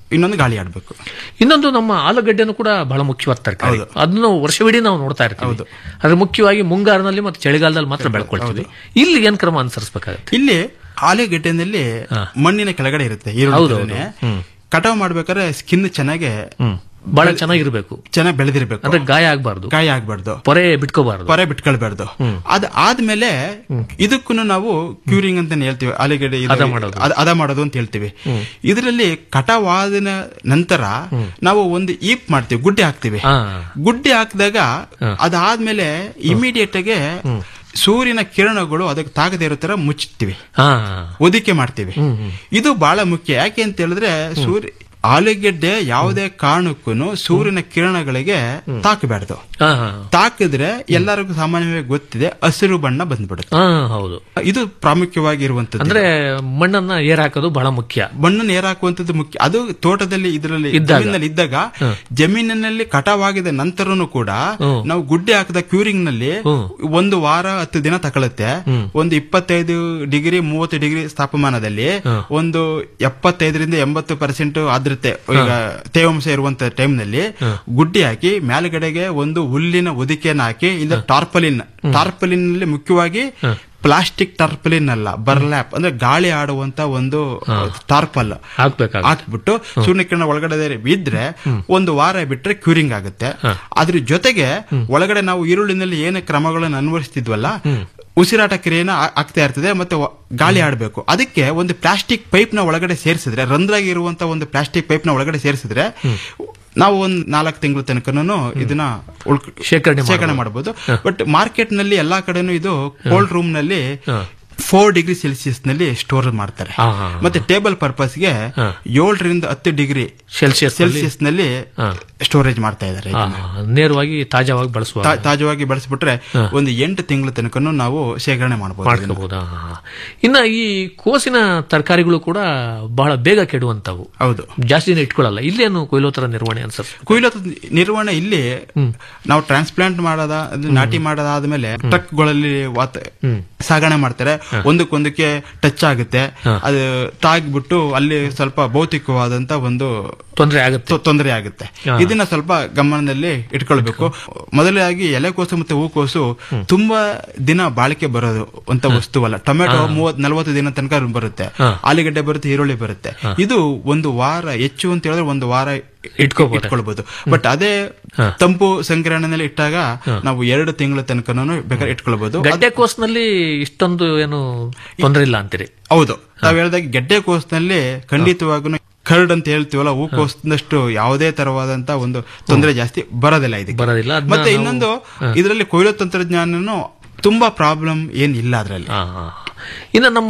ಇನ್ನೊಂದು ಗಾಳಿ ಆಡ್ಬೇಕು ಇನ್ನೊಂದು ನಮ್ಮ ಆಲೂಗಡ್ಡೆನೂ ಕೂಡ ಬಹಳ ಮುಖ್ಯವಾದ ತರಕಾರಿ ಅದನ್ನು ವರ್ಷವಿಡೀ ನಾವು ನೋಡ್ತಾ ಇರ್ತೀವಿ ಅದ್ರ ಮುಖ್ಯವಾಗಿ ಮುಂಗಾರಿನಲ್ಲಿ ಮತ್ತು ಚಳಿಗಾಲದಲ್ಲಿ ಮಾತ್ರ ಬೆಳ್ಕೊಳ್ತೀವಿ ಇಲ್ಲಿ ಏನ್ ಕ್ರಮ ಅನುಸರಿಸಬೇಕಾಗುತ್ತೆ ಇಲ್ಲಿ ಆಲೂಗೆಡ್ಡೆನಲ್ಲಿ ಮಣ್ಣಿನ ಕೆಳಗಡೆ ಇರುತ್ತೆ ಈರುಳ್ಳಿ ಹೌದು, ಥರನೇ. ಹ್ಮ್. ಕಟಾವ್ ಮಾಡ್ಬೇಕಾದ್ರೆ ಸ್ಕಿನ್ ಚೆನ್ನಾಗೆ ಬಹಳ ಚೆನ್ನಾಗಿರ್ಬೇಕು ಚೆನ್ನಾಗಿ ಬೆಳೆದಿರ್ಬೇಕು ಅಂದ್ರೆ ಗಾಯ ಆಗ್ಬಾರ್ದು ಗಾಯ ಆಗ್ಬಾರ್ದು ಪೊರೆ ಬಿಟ್ಕೋಬಾರ್ದು ಪೊರೆ ಬಿಟ್ಕೊಳ್ಬಾರ್ದು ಅದ್ ಆದ್ಮೇಲೆ ಇದಕ್ಕೂ ನಾವು ಕ್ಯೂರಿಂಗ್ ಅಂತ ಹೇಳ್ತೀವಿ ಆಲೂಗಡ್ಡೆ ಇದು- ಹದ ಮಾಡೋದು. ಅದ- ಹದ ಮಾಡೋದು ಅಂತ ಹೇಳ್ತೀವಿ ಇದರಲ್ಲಿ ಕಟಾವಾದ ನಂತರ ನಾವು ಒಂದು ಈಪ್ ಮಾಡ್ತೀವಿ ಗುಡ್ಡೆ ಹಾಕ್ತಿವಿ ಹಾ. ಗುಡ್ಡೆ ಹಾಕಿದಾಗ ಅದಾದ್ಮೇಲೆ ಇಮಿಡಿಯೇಟ್ ಆಗಿ ಸೂರ್ಯನ ಕಿರಣಗಳು ಅದಕ್ಕೆ ತಾಗದೇ ಇರೋ ತರ ಮುಚ್ಚುತ್ತೀವಿ ಹಾ ಒದಿಕೆ ಮಾಡ್ತೀವಿ ಇದು ಬಹಳ ಮುಖ್ಯ ಯಾಕೆ ಅಂತ ಹೇಳಿದ್ರೆ ಸೂರ್ಯ ಆಲೂಗೆಡ್ಡೆ ಯಾವುದೇ ಕಾರಣಕ್ಕೂ ಸೂರ್ಯನ ಕಿರಣಗಳಿಗೆ ತಾಕಬಾರ್ದು ಹಾ ಹಾ ತಾಕಿದ್ರೆ ಎಲ್ಲರಿಗೂ ಸಾಮಾನ್ಯವಾಗಿ ಗೊತ್ತಿದೆ ಹಸಿರು ಬಣ್ಣ ಬಂದ್ಬಿಡುತ್ತೆ ಹಾ ಹೌದು ಇದು ಪ್ರಾಮುಖ್ಯವಾಗಿರುವಂತದ್ದು ಅಂದ್ರೆ ಮಣ್ಣನ್ನ ಏರ್ ಹಾಕೋದು ಬಹಳ ಮುಖ್ಯ ಮಣ್ಣನ್ನು ಏರ್ ಹಾಕುವಂತದ್ದು ಮುಖ್ಯ ಅದು ತೋಟದಲ್ಲಿ ಇದರಲ್ಲಿ ಇದ್ದಾಗ. ಜಮೀನಲ್ಲಿ ಇದ್ದಾಗ ಜಮೀನಿನಲ್ಲಿ ಕಟಾವಾಗಿದ ನಂತರನು ಕೂಡ ನಾವು ಗುಡ್ಡೆ ಹಾಕಿದ ಕ್ಯೂರಿಂಗ್ ನಲ್ಲಿ ಒಂದು ವಾರ ಹತ್ತು ದಿನ ತಗೊಳುತ್ತೆ ಒಂದು ಇಪ್ಪತ್ತೈದು ಡಿಗ್ರಿ ಮೂವತ್ತು ಡಿಗ್ರಿ ತಾಪಮಾನದಲ್ಲಿ ಒಂದು ಎಪ್ಪತ್ತೈದರಿಂದ ಎಂಬತ್ತು ಪರ್ಸೆಂಟ್ ಆದ್ರತೆ ಈಗ ತೇವಾಂಶ ಇರುವಂತ ಟೈಮ್ ನಲ್ಲಿ ಗುಡ್ಡೆ ಹಾಕಿ ಮೇಲ್ಗಡೆಗೆ ಒಂದು ಹುಲ್ಲಿನ ಹೊದಿಕೆಯನ್ನು ಹಾಕಿ ಇಲ್ಲ ಟಾರ್ಪಲಿನ್ ಟಾರ್ಪಲಿನ್ ನಲ್ಲಿ ಮುಖ್ಯವಾಗಿ ಪ್ಲಾಸ್ಟಿಕ್ ಟಾರ್ಪಲಿನ್ ಅಲ್ಲ ಬರ್ಲ್ಯಾಪ್ ಅಂದ್ರೆ ಗಾಳಿ ಆಡುವಂತ ಒಂದು ಟಾರ್ಪಲ್ ಹಾಕ್ಬೇಕಾಗ ಹಾಕ್ಬಿಟ್ಟು ಸೂರ್ಯಕಿರಣ ಒಳಗಡೆ ಬಿದ್ರೆ ಒಂದು ವಾರ ಬಿಟ್ರೆ ಕ್ಯೂರಿಂಗ್ ಆಗುತ್ತೆ ಅದ್ರ ಜೊತೆಗೆ ಒಳಗಡೆ ನಾವು ಈರುಳ್ಳಿನಲ್ಲಿ ಏನು ಕ್ರಮಗಳನ್ನು ಅನ್ವಯಿಸ್ತಿದ್ವಲ್ಲ ಉಸಿರಾಟ ಕ್ರಿಯೆನ ಆ- ಆಗ್ತಾ ಇರ್ತದೆ ಮತ್ತೆ ವ- ಗಾಳಿ ಆಡಬೇಕು ಅದಕ್ಕೆ ಒಂದು ಪ್ಲಾಸ್ಟಿಕ್ ಪೈಪ್ ನ ಒಳಗಡೆ ಸೇರಿಸಿದ್ರೆ ರಂಧ್ರಾಗಿ ಇರುವಂತ ಒಂದು ಪ್ಲಾಸ್ಟಿಕ್ ಪೈಪ್ ನ ಒಳಗಡೆ ಸೇರಿಸಿದ್ರೆ ನಾವು ಒಂದ್ ನಾಲ್ಕು ತಿಂಗಳ ತನಕನೂ ಇದನ್ನ ಉಳ್ಕ- ಶೇಖರಣೆ ಶೇಖರಣೆ ಮಾಡಬಹುದು ಬಟ್ ಮಾರ್ಕೆಟ್ ನಲ್ಲಿ ಎಲ್ಲಾ ಕಡೆನೂ ಇದು ಕೋಲ್ಡ್ ರೂಮ್ ನಲ್ಲಿ ಫೋರ್ ಡಿಗ್ರಿ ಸೆಲ್ಸಿಯಸ್ ನಲ್ಲಿ ಸ್ಟೋರ್ ಮಾಡ್ತಾರೆ ಹಾ, ಹಾ, ಹಾ. ಮತ್ತೆ ಟೇಬಲ್ ಪರ್ಪಸ್ ಗೆ ಏಳರಿಂದ ಹತ್ತು ಡಿಗ್ರಿ ಸೆಲ್ಸಿಯಸ್ ಸೆಲ್ಸಿಯಸ್ ನಲ್ಲಿ ಸ್ಟೋರೇಜ್ ಮಾಡ್ತಾ ಇದ್ದಾರೆ ನೇರವಾಗಿ ತಾಜಾವಾಗಿ ಬಳಸುವ ತಾ- ತಾಜಾವಾಗಿ ಬಳಸ್ಬಿಟ್ರೆ ಒಂದು ಎಂಟು ತಿಂಗಳ ತನಕನೂ ನಾವು ಶೇಖರಣೆ ಮಾಡಬಹುದು ಮಾಡ್ಕೋಬಹುದಾ ಇನ್ನ ಈ ಕೋಸಿನ ತರಕಾರಿಗಳು ಕೂಡ ಬಹಳ ಬೇಗ ಕೆಡುವಂತವು ಹೌದು ಜಾಸ್ತಿ ದಿನ ಇಟ್ಕೊಳ್ಳಲ್ಲ ಇಲ್ಲೇನು ಕೊಯ್ಲೋತರ ನಿರ್ವಹಣೆ ಅನ್ಸರ್ ಕೊಯ್ಲು ನಿರ್ವಹಣೆ ಇಲ್ಲಿ ನಾವು ಟ್ರಾನ್ಸ್ಪ್ಲಾಂಟ್ ಮಾಡದ ಅದು ನಾಟಿ ಮಾಡದಾದ್ಮೇಲೆ ಟ್ರಕ್ಗಳಲ್ಲಿ ವಾತ ಸಾಗಣೆ ಮಾಡ್ತಾರೆ ಒಂದಕ್ಕೊಂದಕ್ಕೆ ಟಚ್ ಆಗುತ್ತೆ ಅದು ತಾಗ್ಬಿಟ್ಟು ಅಲ್ಲಿ ಸ್ವಲ್ಪ ಭೌತಿಕವಾದಂತ ಒಂದು ತೊಂದರೆ ಆಗುತ್ತೆ ತೊ- ತೊಂದರೆ ಆಗುತ್ತೆ ಇದನ್ನ ಸ್ವಲ್ಪ ಗಮನದಲ್ಲಿ ಇಟ್ಕೊಳ್ಬೇಕು ಮೊದಲಾಗಿ ಎಲೆಕೋಸು ಮತ್ತೆ ಹೂಕೋಸು ತುಂಬಾ ದಿನ ಬಾಳಿಕೆ ಬರೋದು ಅಂತ ವಸ್ತುವಲ್ಲ ಟೊಮೆಟೊ ಮೂವತ್ ನಲವತ್ತು ದಿನ ತನಕ ಬರುತ್ತೆ ಆಲೂಗಡ್ಡೆ ಬರುತ್ತೆ ಈರುಳ್ಳಿ ಬರುತ್ತೆ ಇದು ಒಂದು ವಾರ ಹೆಚ್ಚು ಅಂತ ಹೇಳಿದ್ರೆ ಒಂದು ವಾರ ಇಟ್ಕೋಬಹುದು. ಇಟ್ಕೊಳ್ಬಹುದು ಬಟ್ ಅದೇ ತಂಪು ಸಂಗ್ರಹಣೆಯಲ್ಲಿ ಇಟ್ಟಾಗ ನಾವು ಎರಡು ತಿಂಗಳ ತನಕನೂ ಬೇಕಾದ್ರೆ ಇಟ್ಕೊಳ್ಬಹುದು ಗಡ್ಡೆ ಕೋಸ್ನಲ್ಲಿ ಇಷ್ಟೊಂದು ಏನು ತೊಂದರೆ ಇಲ್ಲ ಅಂತೀರಿ ಹೌದು ತಾವ್ ಹೇಳ್ದಾಗ ಗೆಡ್ಡೆ ಕೋಸ್ನಲ್ಲಿ ಖಂಡಿತವಾಗೂ ಕರ್ಡ್ ಅಂತ ಹೇಳ್ತೀವಲ್ಲ ಹೂಕೋಸ್ನಷ್ಟು ಯಾವುದೇ ತರವಾದಂತ ಒಂದು ತೊಂದರೆ ಜಾಸ್ತಿ ಬರೋದಿಲ್ಲ ಇದಕ್ಕೆ ಬರೋದಿಲ್ಲ ಅದ್ನ ಮತ್ತೆ ನಾವು- ಇನ್ನೊಂದು ಇದರಲ್ಲಿ ಕೊಯ್ಲು ತಂತ್ರಜ್ಞಾನನು ತುಂಬಾ ಪ್ರಾಬ್ಲಮ್ ಏನ್ ಇಲ್ಲ ಅದರಲ್ಲಿ ಹಾ, ಹಾ. ಇನ್ನು ನಮ್ಮ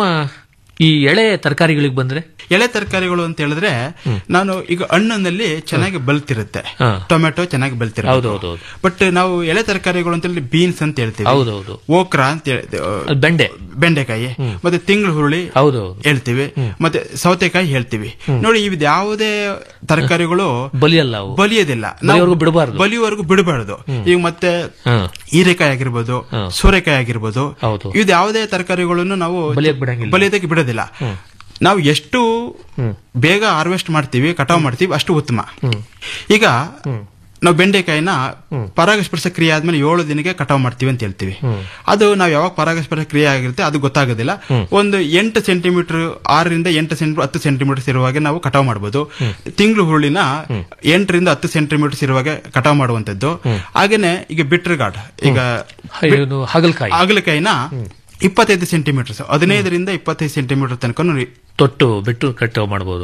ಈ ಎಳೆ ತರಕಾರಿಗಳಿಗೆ ಬಂದ್ರೆ ಎಳೆ ತರಕಾರಿಗಳು ಅಂತ ಹೇಳಿದ್ರೆ ನಾನು ಈಗ ಹಣ್ಣಿನಲ್ಲಿ ಚೆನ್ನಾಗಿ ಬಲ್ತಿರುತ್ತೆ ಹಾ. ಟೊಮೆಟೊ ಚೆನ್ನಾಗಿ ಹೌದು, ಬಲ್ತಿರುತ್ತೆ ಹೌದು, ಹೌದು. ಬಟ್ ನಾವು ಎಳೆ ತರಕಾರಿಗಳು ಅಂತ ಹೇಳಿ ಬೀನ್ಸ್ ಅಂತ ಹೇಳ್ತೀವಿ ಹೌದು, ಹೌದು. ಓಕ್ರಾ ಅಂತ ಹೇಳ್ತೀವಿ ಅದು ಬೆಂಡೆ ಬೆಂಡೆಕಾಯಿ ಮತ್ತೆ ತಿಂಗಳು ಹುರುಳಿ ಹೌದು ಹೌದು ಹೇಳ್ತೀವಿ ಮತ್ತೆ ಸೌತೆಕಾಯಿ ಹೇಳ್ತೀವಿ ನೋಡಿ ಇವ್ ಯಾವುದೇ ತರಕಾರಿಗಳು ಬಲಿಯಲ್ಲ ಅವು ಬಲಿಯೋದಿಲ್ಲ ನಾವು ಬಲಿಯೋವರೆಗೂ ಬಿಡಬಾರ್ದು. ಬಲಿಯವರೆಗೂ ಬಿಡಬಾರ್ದು ಈಗ ಮತ್ತೆ ಹಾ. ಹೀರೆಕಾಯಿ ಆಗಿರ್ಬೋದು ಸೋರೆಕಾಯಿ ಆಗಿರ್ಬೋದು ಹೌದು. ಇದು ಯಾವುದೇ ತರಕಾರಿಗಳನ್ನು ನಾವು ಬಲಿಯಕ್ ಬಿಡಂಗಿಲ್ಲ. ಬಲಿಯೋದಕ್ಕೆ ಬಿಡೋದಿಲ್ಲ ನಾವು ಎಷ್ಟು ಬೇಗ ಹಾರ್ವೆಸ್ಟ್ ಮಾಡ್ತೀವಿ ಕಟಾವ್ ಮಾಡ್ತೀವಿ ಅಷ್ಟು ಉತ್ತಮ ಈಗ ನಾವು ಬೆಂಡೆಕಾಯಿನ ಪರಾಗಸ್ಪರ್ಶ ಕ್ರಿಯೆ ಆದ್ಮೇಲೆ ಏಳು ದಿನಕ್ಕೆ ಕಟಾವ್ ಮಾಡ್ತೀವಿ ಅಂತ ಹೇಳ್ತೀವಿ ಅದು ನಾವು ಯಾವಾಗ ಪರಾಗಸ್ಪರ್ಶ ಕ್ರಿಯೆ ಆಗಿರುತ್ತೆ ಅದು ಗೊತ್ತಾಗೋದಿಲ್ಲ ಒಂದು ಎಂಟು ಸೆಂಟಿಮೀಟರ್ ಆರರಿಂದ ಎಂಟು ಸೆಂಟಿಮೀಟರ್ ಹತ್ತು ಸೆಂಟಿಮೀಟರ್ ಇರುವಾಗೆ ನಾವು ಕಟಾವ್ ಮಾಡಬಹುದು ತಿಂಗಳು ಹುರುಳಿನ ಎಂಟರಿಂದ ಹತ್ತು ಸೆಂಟಿಮೀಟರ್ ಇರುವಾಗೆ ಕಟಾವ್ ಮಾಡುವಂತದ್ದು ಹಾಗೇನೆ ಈಗ ಬಿಟ್ರ್ ಗಾರ್ಡ್ ಈಗ ಏನು ಹಾಗಲಕಾಯಿ ಅಗಲಕಾಯಿನ ಇಪ್ಪತ್ತೈದು ಸೆಂಟಿಮೀಟರ್ ಹದಿನೈದರಿಂದ ಇಪ್ಪತ್ತೈದು ಸೆಂಟಿಮೀಟರ್ ತನಕ ತೊಟ್ಟು ಬಿಟ್ಟು ಕಟ್ ಮಾಡಬಹುದು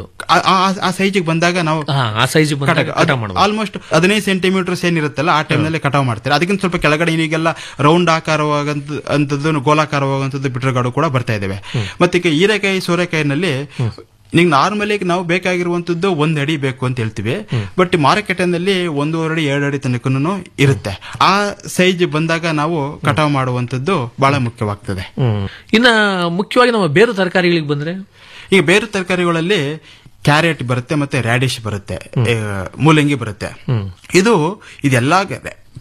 ಆ ಸೈಜಿಗೆ ಬಂದಾಗ ನಾವು ಆ ಸೈಜ್ ಕಟಾವ್ ಮಾಡಬಹುದು ಆಲ್ಮೋಸ್ಟ್ ಹದಿನೈದು ಸೆಂಟಿಮೀಟರ್ಸ್ ಏನಿರುತ್ತಲ್ಲ ಆ ಟೈಮ್ನಲ್ಲಿ ಕಟಾವ್ ಮಾಡ್ತಾರೆ ಅದಕ್ಕಿಂತ ಸ್ವಲ್ಪ ಕೆಳಗಡೆ ಈಗೆಲ್ಲ ರೌಂಡ್ ಆಕಾರವಾಗಂತ ಅಂತದ್ದು ಗೋಲಾಕಾರವಾಗಂತದ್ದು ಬಿಟ್ರಗಾಡು ಕೂಡ ಬರ್ತಾ ಇದಾವೆ ಮತ್ತೆ ಈಗ ಹೀರೆಕಾಯಿ ಸೋರೆಕಾಯಿನಲ್ಲಿ ಈಗ ನಾರ್ಮಲಿ ನಾವು ಬೇಕಾಗಿರುವಂತದ್ದು ಒಂದ್ ಅಡಿ ಬೇಕು ಅಂತ ಹೇಳ್ತೀವಿ ಬಟ್ ಮಾರುಕಟ್ಟೆನಲ್ಲಿ ಒಂದೂವರೆ ಅಡಿ ಎರಡು ಅಡಿ ತನಕನೂ ಇರುತ್ತೆ ಆ ಸೈಜ್ ಬಂದಾಗ ನಾವು ಕಟಾವ್ ಮಾಡುವಂತದ್ದು ಬಹಳ ಮುಖ್ಯವಾಗ್ತದೆ ಹ್ಮ್ ಇನ್ನ ಮುಖ್ಯವಾಗಿ ನಮ್ಮ ಬೇರು ತರಕಾರಿಗಳಿಗೆ ಬಂದ್ರೆ ಈಗ ಬೇರೆ ತರಕಾರಿಗಳಲ್ಲಿ ಕ್ಯಾರೆಟ್ ಬರುತ್ತೆ ಮತ್ತೆ ರ್ಯಾಡಿಶ್ ಬರುತ್ತೆ ಆ, ಮೂಲಂಗಿ ಬರುತ್ತೆ ಇದು ಇದೆಲ್ಲ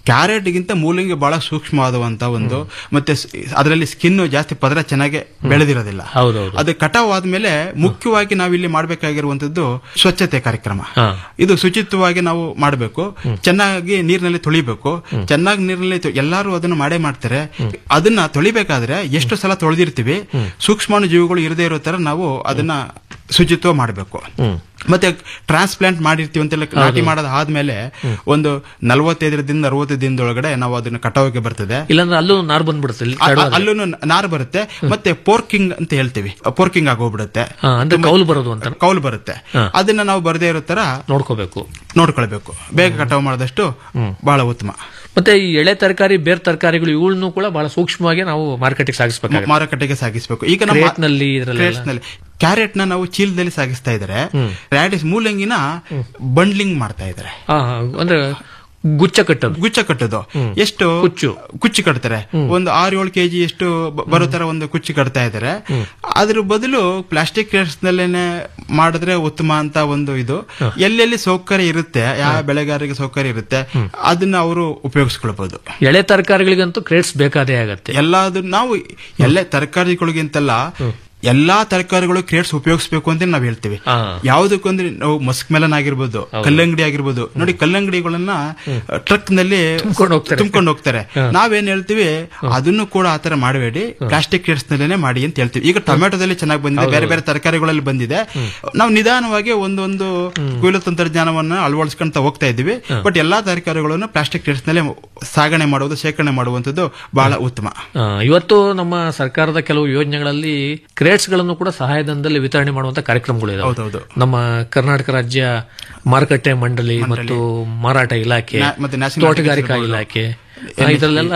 ಕ್ಯಾರೆಟ್ಗಿಂತ ಮೂಲಂಗಿ ಬಹಳ ಸೂಕ್ಷ್ಮವಾದಂತ ಒಂದು ಮತ್ತೆ ಸ್- ಅದರಲ್ಲಿ ಸ್ಕಿನ್ ಜಾಸ್ತಿ ಪದರ ಚೆನ್ನಾಗಿ ಬೆಳೆದಿರೋದಿಲ್ಲ ಹೌದೌದು ಅದು ಕಟಾವ್ ಆದ್ಮೇಲೆ ಮುಖ್ಯವಾಗಿ ನಾವಿಲ್ಲಿ ಮಾಡಬೇಕಾಗಿರುವಂತದ್ದು ಸ್ವಚ್ಛತೆ ಕಾರ್ಯಕ್ರಮ ಹಾ. ಇದು ಶುಚಿತ್ವವಾಗಿ ನಾವು ಮಾಡಬೇಕು ಚೆನ್ನಾಗಿ ನೀರಿನಲ್ಲಿ ತೊಳಿಬೇಕು ಚೆನ್ನಾಗಿ ನೀರಿನಲ್ಲಿ ತೊ- ಎಲ್ಲರೂ ಅದನ್ನು ಮಾಡೇ ಮಾಡ್ತಾರೆ ಅದನ್ನ ತೊಳಿಬೇಕಾದ್ರೆ ಎಷ್ಟು ಸಲ ತೊಳೆದಿರ್ತೀವಿ ಸೂಕ್ಷ್ಮಾಣು ಜೀವಿಗಳು ಇರದೇ ಇರೋ ತರ ನಾವು ಅದನ್ನ ಶುಚಿತ್ವ ಮಾಡಬೇಕು ಮತ್ತೆ ಟ್ರಾನ್ಸ್ಪ್ಲಾಂಟ್ ಮಾಡಿರ್ತೀವಿ ಅಂತೆಲ್ಲ ನಾಟಿ ಮಾಡೋದು ಆದ್ಮೇಲೆ ಒಂದು ನಲವತ್ತೈದರಿಂದ ಅರವತ್ತು ದಿನದೊಳಗಡೆ ನಾವು ಅದನ್ನ ಕಟಾವಿಗೆ ಬರ್ತದೆ ಇಲ್ಲಾಂದ್ರೆ ಅಲ್ಲೂ ನಾರು ಬಂದ್ಬಿಡುತ್ತೆ ಇಲ್ಲಿ ತಡವಾದ್ರೆ. ಅಲ್ಲೂ ನಾರು ಬರುತ್ತೆ ಮತ್ತೆ ಪೋರ್ಕಿಂಗ್ ಅಂತ ಹೇಳ್ತೀವಿ ಪೋರ್ಕಿಂಗ್ ಆಗೋಗ್ಬಿಡುತ್ತೆ ಹಾ, ಅಂದ್ರೆ ಕೌಲು ಬರೋದು ಅಂತ ಕೌಲು ಬರುತ್ತೆ ಹಾ. ಅದನ್ನ ನಾವು ಬರದೇ ಇರೋ ತರ ನೋಡ್ಕೋಬೇಕು ನೋಡ್ಕೊಳ್ಬೇಕು ಬೇಗ ಕಟಾವು ಮಾಡಿದಷ್ಟು ಬಹಳ ಉತ್ತಮ ಮತ್ತೆ ಈ ಎಳೆ ತರಕಾರಿ ಬೇರೆ ತರಕಾರಿಗಳು ಇವುಗಳನ್ನು ಕೂಡ ಬಹಳ ಸೂಕ್ಷ್ಮವಾಗಿ ನಾವು ಮಾರ್ಕೆಟ್ಗೆ ಸಾಗಿಸಬೇಕಾಗುತ್ತೆ ಮಾರುಕಟ್ಟೆಗೆ ಸಾಗಿಸಬೇಕು ಈಗ ನಮ್ಮ Crate ನಲ್ಲಿ ಇದ್ರಲ್ಲೆಲ್ಲ? Crates ನಲ್ಲಿ ಕ್ಯಾರೆಟ್ ನ ನಾವು ಚೀಲದಲ್ಲಿ ಸಾಗಿಸ್ತಾ ಇದ್ದಾರೆ ರ್ಯಾಡಿಸ್ ಮೂಲಂಗಿನ ಬಂಡ್ಲಿಂಗ್ ಮಾಡ್ತಾ ಇದ್ದಾರೆ ಅಂದ್ರೆ ಗುಚ್ಚ ಕಟ್ಟೋದು ಗುಚ್ಚ ಕಟ್ಟೋದು ಎಷ್ಟು ಕುಚ್ಚು. ಕುಚ್ಚು ಕಟ್ತಾರೆ ಒಂದು ಆರು ಏಳು ಕೆಜಿ ಎಷ್ಟು ಬ- ಬರೋ ತರ ಒಂದು ಕುಚ್ಚು ಕಟ್ತಾ ಇದ್ದಾರೆ ಅದ್ರ ಬದಲು ಪ್ಲಾಸ್ಟಿಕ್ ನಲ್ಲೇನೆ ಮಾಡಿದ್ರೆ ಉತ್ತಮ ಅಂತ ಒಂದು ಇದು ಎಲ್ಲೆಲ್ಲಿ ಸೌಕರ್ಯ ಇರುತ್ತೆ ಯಾವ ಬೆಳೆಗಾರರಿಗೆ ಸೌಕರ್ಯ ಇರುತ್ತೆ ಅದನ್ನ ಅವರು ಉಪಯೋಗಿಸ್ಕೊಳ್ಬಹುದು ಎಳೆ ತರಕಾರಿಗಳಿಗಂತೂ ಕ್ರೇಟ್ಸ್ ಬೇಕಾದೇ ಆಗತ್ತೆ ಎಲ್ಲಾದ್ರು ನಾವು ಎಲ್ಲ ತರಕಾರಿಗಳಿಗಿಂತಲ್ಲ ಎಲ್ಲಾ ತರಕಾರಿಗಳು ಕ್ರೇಟ್ಸ್ ಉಪಯೋಗಿಸಬೇಕು ಅಂತ ನಾವ್ ಹೇಳ್ತೀವಿ ಹಾ. ಯಾವುದಕ್ಕಂದ್ರೆ ನಾವು ಮಸ್ಕ್ ಮೆಲನ್ ಆಗಿರ್ಬೋದು ಕಲ್ಲಂಗಡಿ ಆಗಿರ್ಬೋದು ನೋಡಿ ಕಲ್ಲಂಗಡಿಗಳನ್ನ ಟ್ರಕ್ ನಲ್ಲಿ ತುಂಬ್ಕೊಂಡು ಹೋಗ್ತಾರೆ. ತುಂಬ್ಕೊಂಡು ಹೋಗ್ತಾರೆ ನಾವೇನ್ ಹೇಳ್ತೀವಿ ಅದನ್ನು ಕೂಡ ಆತರ ಮಾಡಬೇಡಿ ಪ್ಲಾಸ್ಟಿಕ್ ಕ್ರೇಟ್ಸ್ ನಲ್ಲೇನೆ ಮಾಡಿ ಅಂತ ಹೇಳ್ತೀವಿ ಈಗ ಟೊಮೆಟೊದಲ್ಲಿ ಚೆನ್ನಾಗಿ ಬಂದಿದೆ ಬೇರೆ ಬೇರೆ ತರಕಾರಿಗಳಲ್ಲಿ ಬಂದಿದೆ ನಾವು ನಿಧಾನವಾಗಿ ಒಂದೊಂದು ಕೊಯ್ಲು ತಂತ್ರಜ್ಞಾನವನ್ನ ಅಳವಡಿಸ್ಕೊಂತ ಹೋಗ್ತಾ ಇದ್ದೀವಿ ಬಟ್ ಎಲ್ಲಾ ತರಕಾರಿಗಳನ್ನು ಪ್ಲಾಸ್ಟಿಕ್ ಕ್ರೇಟ್ಸ್ ನಲ್ಲಿ ಸಾಗಣೆ ಮಾಡುವುದು ಶೇಖರಣೆ ಮಾಡುವಂತದ್ದು ಬಹಳ ಉತ್ತಮ ಆ, ಇವತ್ತು ನಮ್ಮ ಸರ್ಕಾರದ ಕೆಲವು ಯೋಜನೆಗಳಲ್ಲಿ ಕ್ರೇಟ್ಸ್ ಗಳನ್ನು ಕೂಡ ಸಹಾಯಧನದಲ್ಲಿ ವಿತರಣೆ ಮಾಡುವಂತ ಕಾರ್ಯಕ್ರಮಗಳು ಹೌದೌದು. ಇದಾವೆ ನಮ್ಮ ಕರ್ನಾಟಕ ರಾಜ್ಯ ಮಾರುಕಟ್ಟೆ ಮಂಡಳಿ ಮತ್ತು ಮಾರಾಟ ಇಲಾಖೆ ನಾ- ಮತ್ತೆ National ತೋಟಗಾರಿಕಾ Agriculture ಇಲಾಖೆ ಆ, ಇದರಲ್ಲೆಲ್ಲ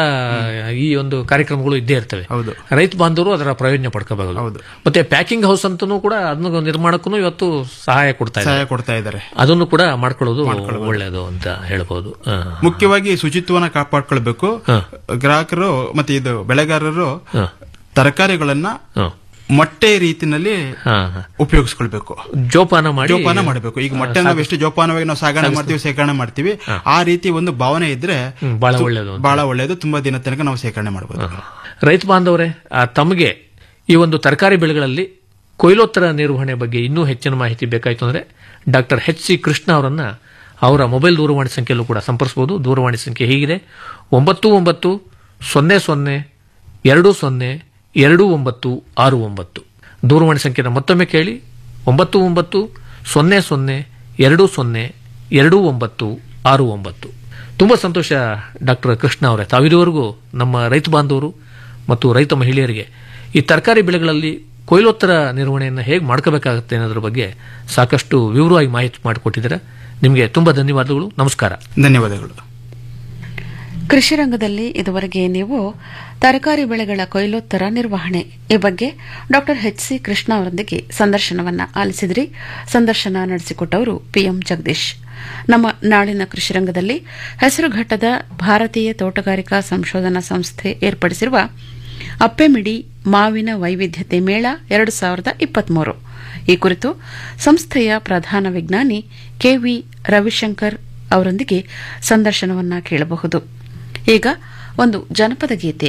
ಈ ಒಂದು ಕಾರ್ಯಕ್ರಮಗಳು ಇದ್ದೇ ಇರ್ತವೆ ಹೌದು. ರೈತ ಬಾಂಧವರು ಅದರ ಪ್ರಯೋಜನ ಪಡ್ಕೋಬಹುದು ಹೌದು. ಮತ್ತೆ ಪ್ಯಾಕಿಂಗ್ ಹೌಸ್ ಅಂತನೂ ಕೂಡ ಅದನ್ನ ನಿರ್ಮಾಣಕ್ಕೂ ಇವತ್ತು ಸಹಾಯ ಕೊಡ್ತಾ ಸಹಾಯ ಇದ್ದಾರೆ ಕೊಡ್ತಾ ಇದ್ದಾರೆ ಅದನ್ನು ಕೂಡ ಮಾಡ್ಕೊಳ್ಳೋದು ಒಳ್ಳೆಯದು ಅಂತ ಹೇಳ್ಬೋದು ಆ. ಮುಖ್ಯವಾಗಿ ಶುಚಿತ್ವನ ಕಾಪಾಡ್ಕೊಳ್ಬೇಕು ಹಾ. ಗ್ರಾಹಕರು ಮತ್ತೆ ಇದು ಬೆಳೆಗಾರರು ಹಾ. ತರಕಾರಿಗಳನ್ನ ಹಾ. ಮೊಟ್ಟೆ ರೀತಿನಲ್ಲಿ ಹಾ, ಹಾ. ಉಪಯೋಗಿಸ್ಕೊಳ್ಬೇಕು ಜೋಪಾನ ಮಾಡಿ ಜೋಪಾನ ಮಾಡಬೇಕು ಈಗ ಮೊಟ್ಟೆ ನಾವು ಎಷ್ಟು ಜೋಪಾನವಾಗಿ ನಾವು ಸಾಗಣೆ ಮಾಡ್ತೀವಿ ಶೇಖರಣೆ ಮಾಡ್ತೀವಿ ಆ ರೀತಿ ಒಂದು ಭಾವನೆ ಇದ್ರೆ ಹ್ಮ್, ಬಹಳ ತು- ಒಳ್ಳೆಯದು ಅಂತ. ಬಹಳ ಒಳ್ಳೆಯದು ತುಂಬಾ ದಿನ ತನಕ ನಾವು ಶೇಖರಣೆ ಮಾಡಬಹುದು ರೈತ ಬಾಂಧವರೇ ಆ, ತಮಗೆ ಈ ಒಂದು ತರಕಾರಿ ಬೆಳೆಗಳಲ್ಲಿ ಕೊಯ್ಲೋತ್ತರ ನಿರ್ವಹಣೆ ಬಗ್ಗೆ ಇನ್ನೂ ಹೆಚ್ಚಿನ ಮಾಹಿತಿ ಬೇಕಾಯಿತು ಅಂದರೆ ಡಾಕ್ಟರ್ ಎಚ್ ಸಿ ಕೃಷ್ಣ ಅವರನ್ನ ಅವರ ಮೊಬೈಲ್ ದೂರವಾಣಿ ಸಂಖ್ಯೆಯಲ್ಲೂ ಕೂಡ ಸಂಪರ್ಸಬಹುದು ದೂರವಾಣಿ ಸಂಖ್ಯೆ ಹೀಗಿದೆ ಒಂಬತ್ತು ಒಂಬತ್ತು ಸೊನ್ನೆ ಸೊನ್ನೆ ಎರಡು ಸೊನ್ನೆ ಎರಡು ಒಂಬತ್ತು ಆರು ಒಂಬತ್ತು ದೂರವಾಣಿ ಸಂಖ್ಯೆನ ಮತ್ತೊಮ್ಮೆ ಕೇಳಿ ಒಂಬತ್ತು ಒಂಬತ್ತು ಸೊನ್ನೆ ಸೊನ್ನೆ ಎರಡು ಸೊನ್ನೆ ಎರಡು ಒಂಬತ್ತು ಆರು ಒಂಬತ್ತು ತುಂಬ ಸಂತೋಷ ಡಾಕ್ಟರ್ ಕೃಷ್ಣ ಅವರೇ ತಾವಿದುವರೆಗೂ ನಮ್ಮ ರೈತ ಬಾಂಧವರು ಮತ್ತು ರೈತ ಮಹಿಳೆಯರಿಗೆ ಈ ತರಕಾರಿ ಬೆಳೆಗಳಲ್ಲಿ ಕೊಯ್ಲೋತ್ತರ ನಿರ್ವಹಣೆಯನ್ನು ಹೇಗೆ ಮಾಡ್ಕೋಬೇಕಾಗುತ್ತೆ ಅನ್ನೋದ್ರ ಬಗ್ಗೆ ಸಾಕಷ್ಟು ವಿವರವಾಗಿ ಮಾಹಿತಿ ಮಾಡಿಕೊಟ್ಟಿದ್ದೀರಾ ನಿಮಗೆ ತುಂಬ ಧನ್ಯವಾದಗಳು ನಮಸ್ಕಾರ ಧನ್ಯವಾದಗಳು ಕೃಷಿ ರಂಗದಲ್ಲಿ ಇದುವರೆಗೆ ನೀವು ತರಕಾರಿ ಬೆಳೆಗಳ ಕೊಯ್ಲೋತ್ತರ ನಿರ್ವಹಣೆ ಈ ಬಗ್ಗೆ ಡಾಕ್ಟರ್ ಎಚ್ ಸಿ ಕೃಷ್ಣ ಅವರೊಂದಿಗೆ ಸಂದರ್ಶನವನ್ನ ಆಲಿಸಿದ್ರಿ ಸಂದರ್ಶನ ನಡೆಸಿಕೊಟ್ಟವರು ಪಿಎಂ ಜಗದೀಶ್ ನಮ್ಮ ನಾಳಿನ ಕೃಷಿ ರಂಗದಲ್ಲಿ ಹೆಸರುಘಟ್ಟದ ಭಾರತೀಯ ತೋಟಗಾರಿಕಾ ಸಂಶೋಧನಾ ಸಂಸ್ಥೆ ಏರ್ಪಡಿಸಿರುವ ಅಪ್ಪೆಮಿಡಿ ಮಾವಿನ ವೈವಿಧ್ಯತೆ ಮೇಳ ಎರಡು ಸಾವಿರದ ಇಪ್ಪತ್ಮೂರು ಈ ಕುರಿತು ಸಂಸ್ಥೆಯ ಪ್ರಧಾನ ವಿಜ್ಞಾನಿ ಕೆವಿ ರವಿಶಂಕರ್ ಅವರೊಂದಿಗೆ ಸಂದರ್ಶನವನ್ನ ಕೇಳಬಹುದು ಈಗ ಒಂದು ಜನಪದ ಗೀತೆ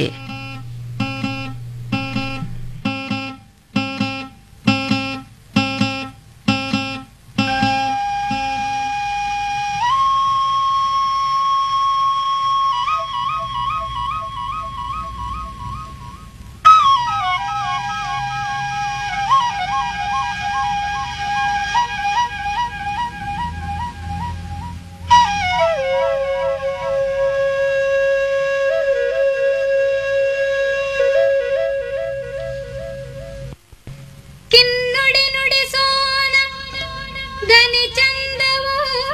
ಕಿನ್ನುಡಿ ನುಡಿಸೋಣ ದನಿ ಚಂದವೋ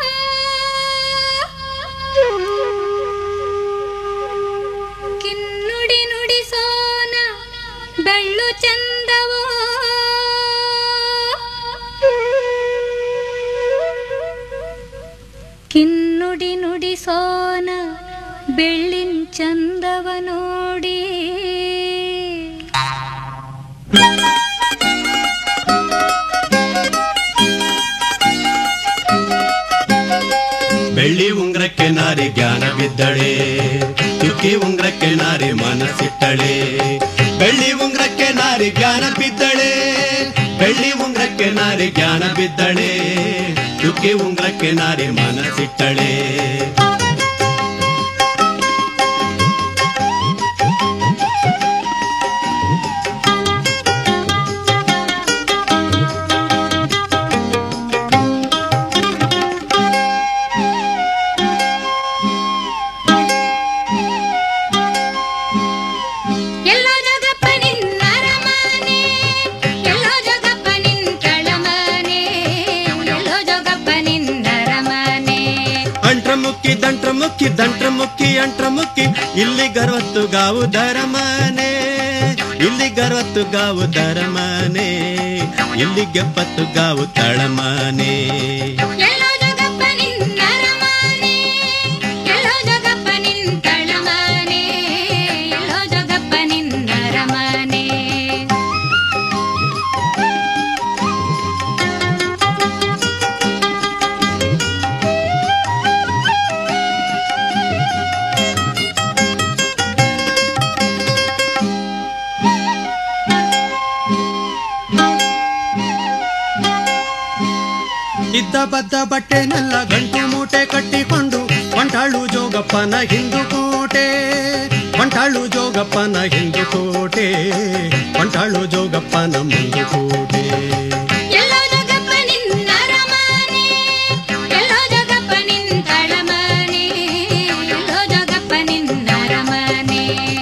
ಕಿನ್ನುಡಿ ನುಡಿಸೋಣ ಬೆಳ್ಳು ಚಂದವೋ ಕಿನ್ನುಡಿ ನುಡಿಸೋಣ ಬೆಳ್ಳಿನ ಚಂದವ ನೋಡಿ ಬೆಳ್ಳಿ ಉಂಗ್ರಕ್ಕೆ ಉಂಗ್ರಕ್ಕೆ ನಾರಿ ಜ್ಞಾನ ಬಿದ್ದಳೆ ಚುಕ್ಕಿ ಉಂಗ್ರಕ್ಕೆ ನಾರಿ ಮನಸ್ಸಿಟ್ಟಳೆ ಬೆಳ್ಳಿ ಉಂಗ್ರಕ್ಕೆ ನಾರಿ ಜ್ಞಾನ ಬಿದ್ದಳೆ ಬೆಳ್ಳಿ ಉಂಗ್ರಕ್ಕೆ ನಾರಿ ಜ್ಞಾನ ಬಿದ್ದಳೆ ಚುಕ್ಕಿ ಉಂಗ್ರಕ್ಕೆ ನಾರಿ ಮನಸ್ಸಿಟ್ಟಳೆ ಎಲ್ಲೋ ಜಗಪ್ಪ ನಿನ್ನರಮನೆ ಎಲ್ಲೋ ಜಗಪ್ಪ ನಿಂತಳಮನೆ ಎಲ್ಲೋ ಜಗಪ್ಪ ನಿನ್ನರಮನೆ ಅಂಟ್ರ ಮುಕ್ಕಿ ದಂಟ್ರ ಮುಕ್ಕಿ ದಂಟ್ರ ಮುಕ್ಕಿ ಅಂಟ್ರ ಮುಕ್ಕಿ ಇಲ್ಲಿ ಗರ್ವತ್ತು ಗಾವು ದರಮನೆ ಇಲ್ಲಿ ಗರ್ವತ್ತು ಗಾವು ದರಮನೆ ಇಲ್ಲಿ ಗೆಪ್ಪತ್ತು ಗಾವು ತಳಮನೆ ಎಲ್ಲೋ ಜಗಪ್ಪ ನಿನ್ನರಮನೆ ಎಲ್ಲೋ ಜಗಪ್ಪ ನಿಂತಳಮನೆ ಎಲ್ಲೋ ಜಗಪ್ಪ ನಿನ್ನರಮನೆ ಇದ್ದ ಬದ್ದ ಬಟ್ಟೆನೆಲ್ಲ ಗಂಟು ಮೂಟೆ ಕಟ್ಟಿಕೊಂಡು ಹೊಂಟಾಳು ಜೋಗಪ್ಪನ ಹಿಂದು ಕೋಟೆ ಹೊಂಟಾಳು ಜೋಗಪ್ಪನ ಹಿಂದು ಕೋಟೆ ಹೊಂಟಾಳು ಜೋಗಪ್ಪನ ಮುಂದು ಕೋಟೆ ಎಲ್ಲೋ ಜಗಪ್ಪ ನಿನ್ನರಮನೆ ಎಲ್ಲೋ ಜಗಪ್ಪ ನಿಂತಳಮನೆ ಎಲ್ಲೋ ಜಗಪ್ಪ ನಿನ್ನರಮನೆ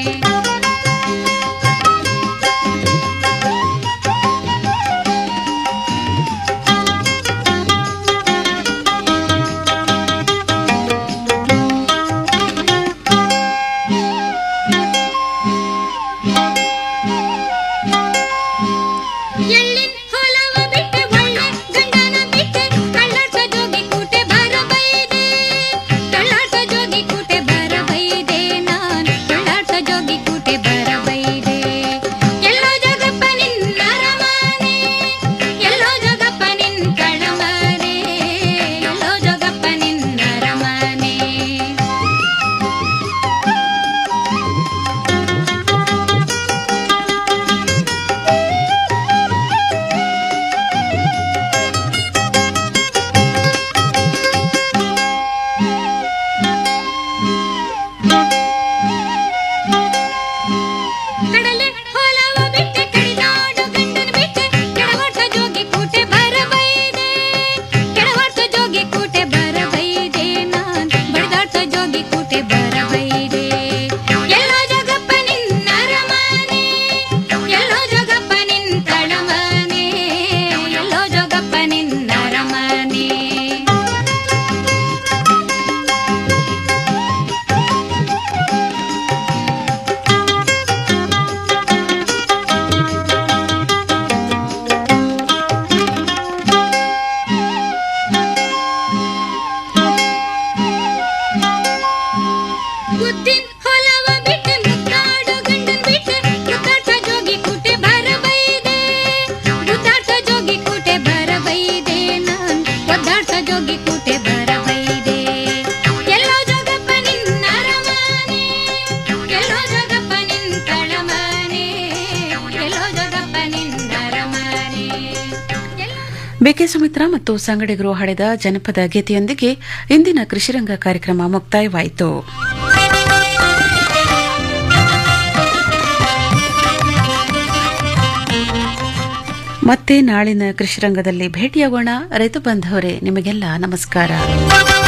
ಎಳ್ಳಿನ ಹೊಲವ ಬಿಟ್ಟೆ ಒಳ್ಳೆ ಗಂಡನ ಬಿಟ್ಟೆ ಕಳ್ಳಾಟ ಜೋಗಿ ಕೂಟೆ ಬರಬೈದೆ ಕಳ್ಳಾಟ ಜೋಗಿ ಕೂಟೆ ಬರಬೈದೆ ನಾನು ಕಳ್ಳಾಟ ಜೋಗಿ ಕೂಟೆ ಬರಬೈದೆ ಎಲ್ಲೋ ಜಗಪ್ಪ ನಿನ್ನರಮನೆ ಎಲ್ಲೋ ಜಗಪ್ಪ ನಿಂತಳಮನೆ ಎಲ್ಲೋ ಜಗಪ್ಪ ನಿನ್ನರಮನೆ ಕಡಲೆ ಹೊಲವ ಬಿಟ್ಟೆ ಕಡಿದಾಡು ಗಂಡನ ಬಿಟ್ಟೆ ಕೆಳವರ್ತ ಜೋಗಿ ಕೂಟೆ ಬರಬೈದೆ ಕೆಳವರ್ತ ಜೋಗಿ ಕೂಟೆ ಬರಬೈದೆ ನಾನ್ ಬಡಿದಾಡ್ತ ಜೋಗಿ ಕೂಟೆ ಬರಬೈದೆ ಎಲ್ಲೋ ಜಗಪ್ಪ ನಿನ್ನರಮನೆ ಎಲ್ಲೋ ಜಗಪ್ಪ ನಿಂತಳಮನೆ ಎಲ್ಲೋ ಜಗಪ್ಪ ನಿನ್ನರಮನೆ ಮುದ್ದಿನ ಹೊಲವ ಬಿಟ್ಟೆ ಮುದ್ದಾಡು ಗಂಡನ್ ಬಿಟ್ಟೆ ಮುದ್ದಾಟ ಜೋಗಿ ಕೂಟೆ ಬರಬೈದೆ ಮುದ್ದಾಟ ಜೋಗಿ ಕೂಟೆ ಬರಬೈದೆ ನಾನ್ ಒದ್ದಾಟ ಜೋಗಿ ಕೂಟೆ ಬರಬೈದೆ ಎಲ್ಲೋ ಜಗಪ್ಪ ನಿನ್ನರಮನೆ ಎಲ್ಲೋ ಜಗಪ್ಪ ನಿಂತಳಮನೆ ಎಲ್ಲೋ ಜಗಪ್ಪ ನಿನ್ನರಮನೆ ಬಿಕೆ ಸುಮಿತ್ರಾ ಮತ್ತು ಸಂಗಡಿಗರು ಹಾಡಿದ ಜನಪದ ಗೀತೆಯೊಂದಿಗೆ ಇಂದಿನ ಕೃಷಿರಂಗ ಕಾರ್ಯಕ್ರಮ ಮುಕ್ತಾಯವಾಯಿತು ಮತ್ತೆ ನಾಳಿನ ಕೃಷಿರಂಗದಲ್ಲಿ ಭೇಟಿಯಾಗೋಣ ರೈತ ಬಾಂಧವರೇ ನಿಮಗೆಲ್ಲ ನಮಸ್ಕಾರ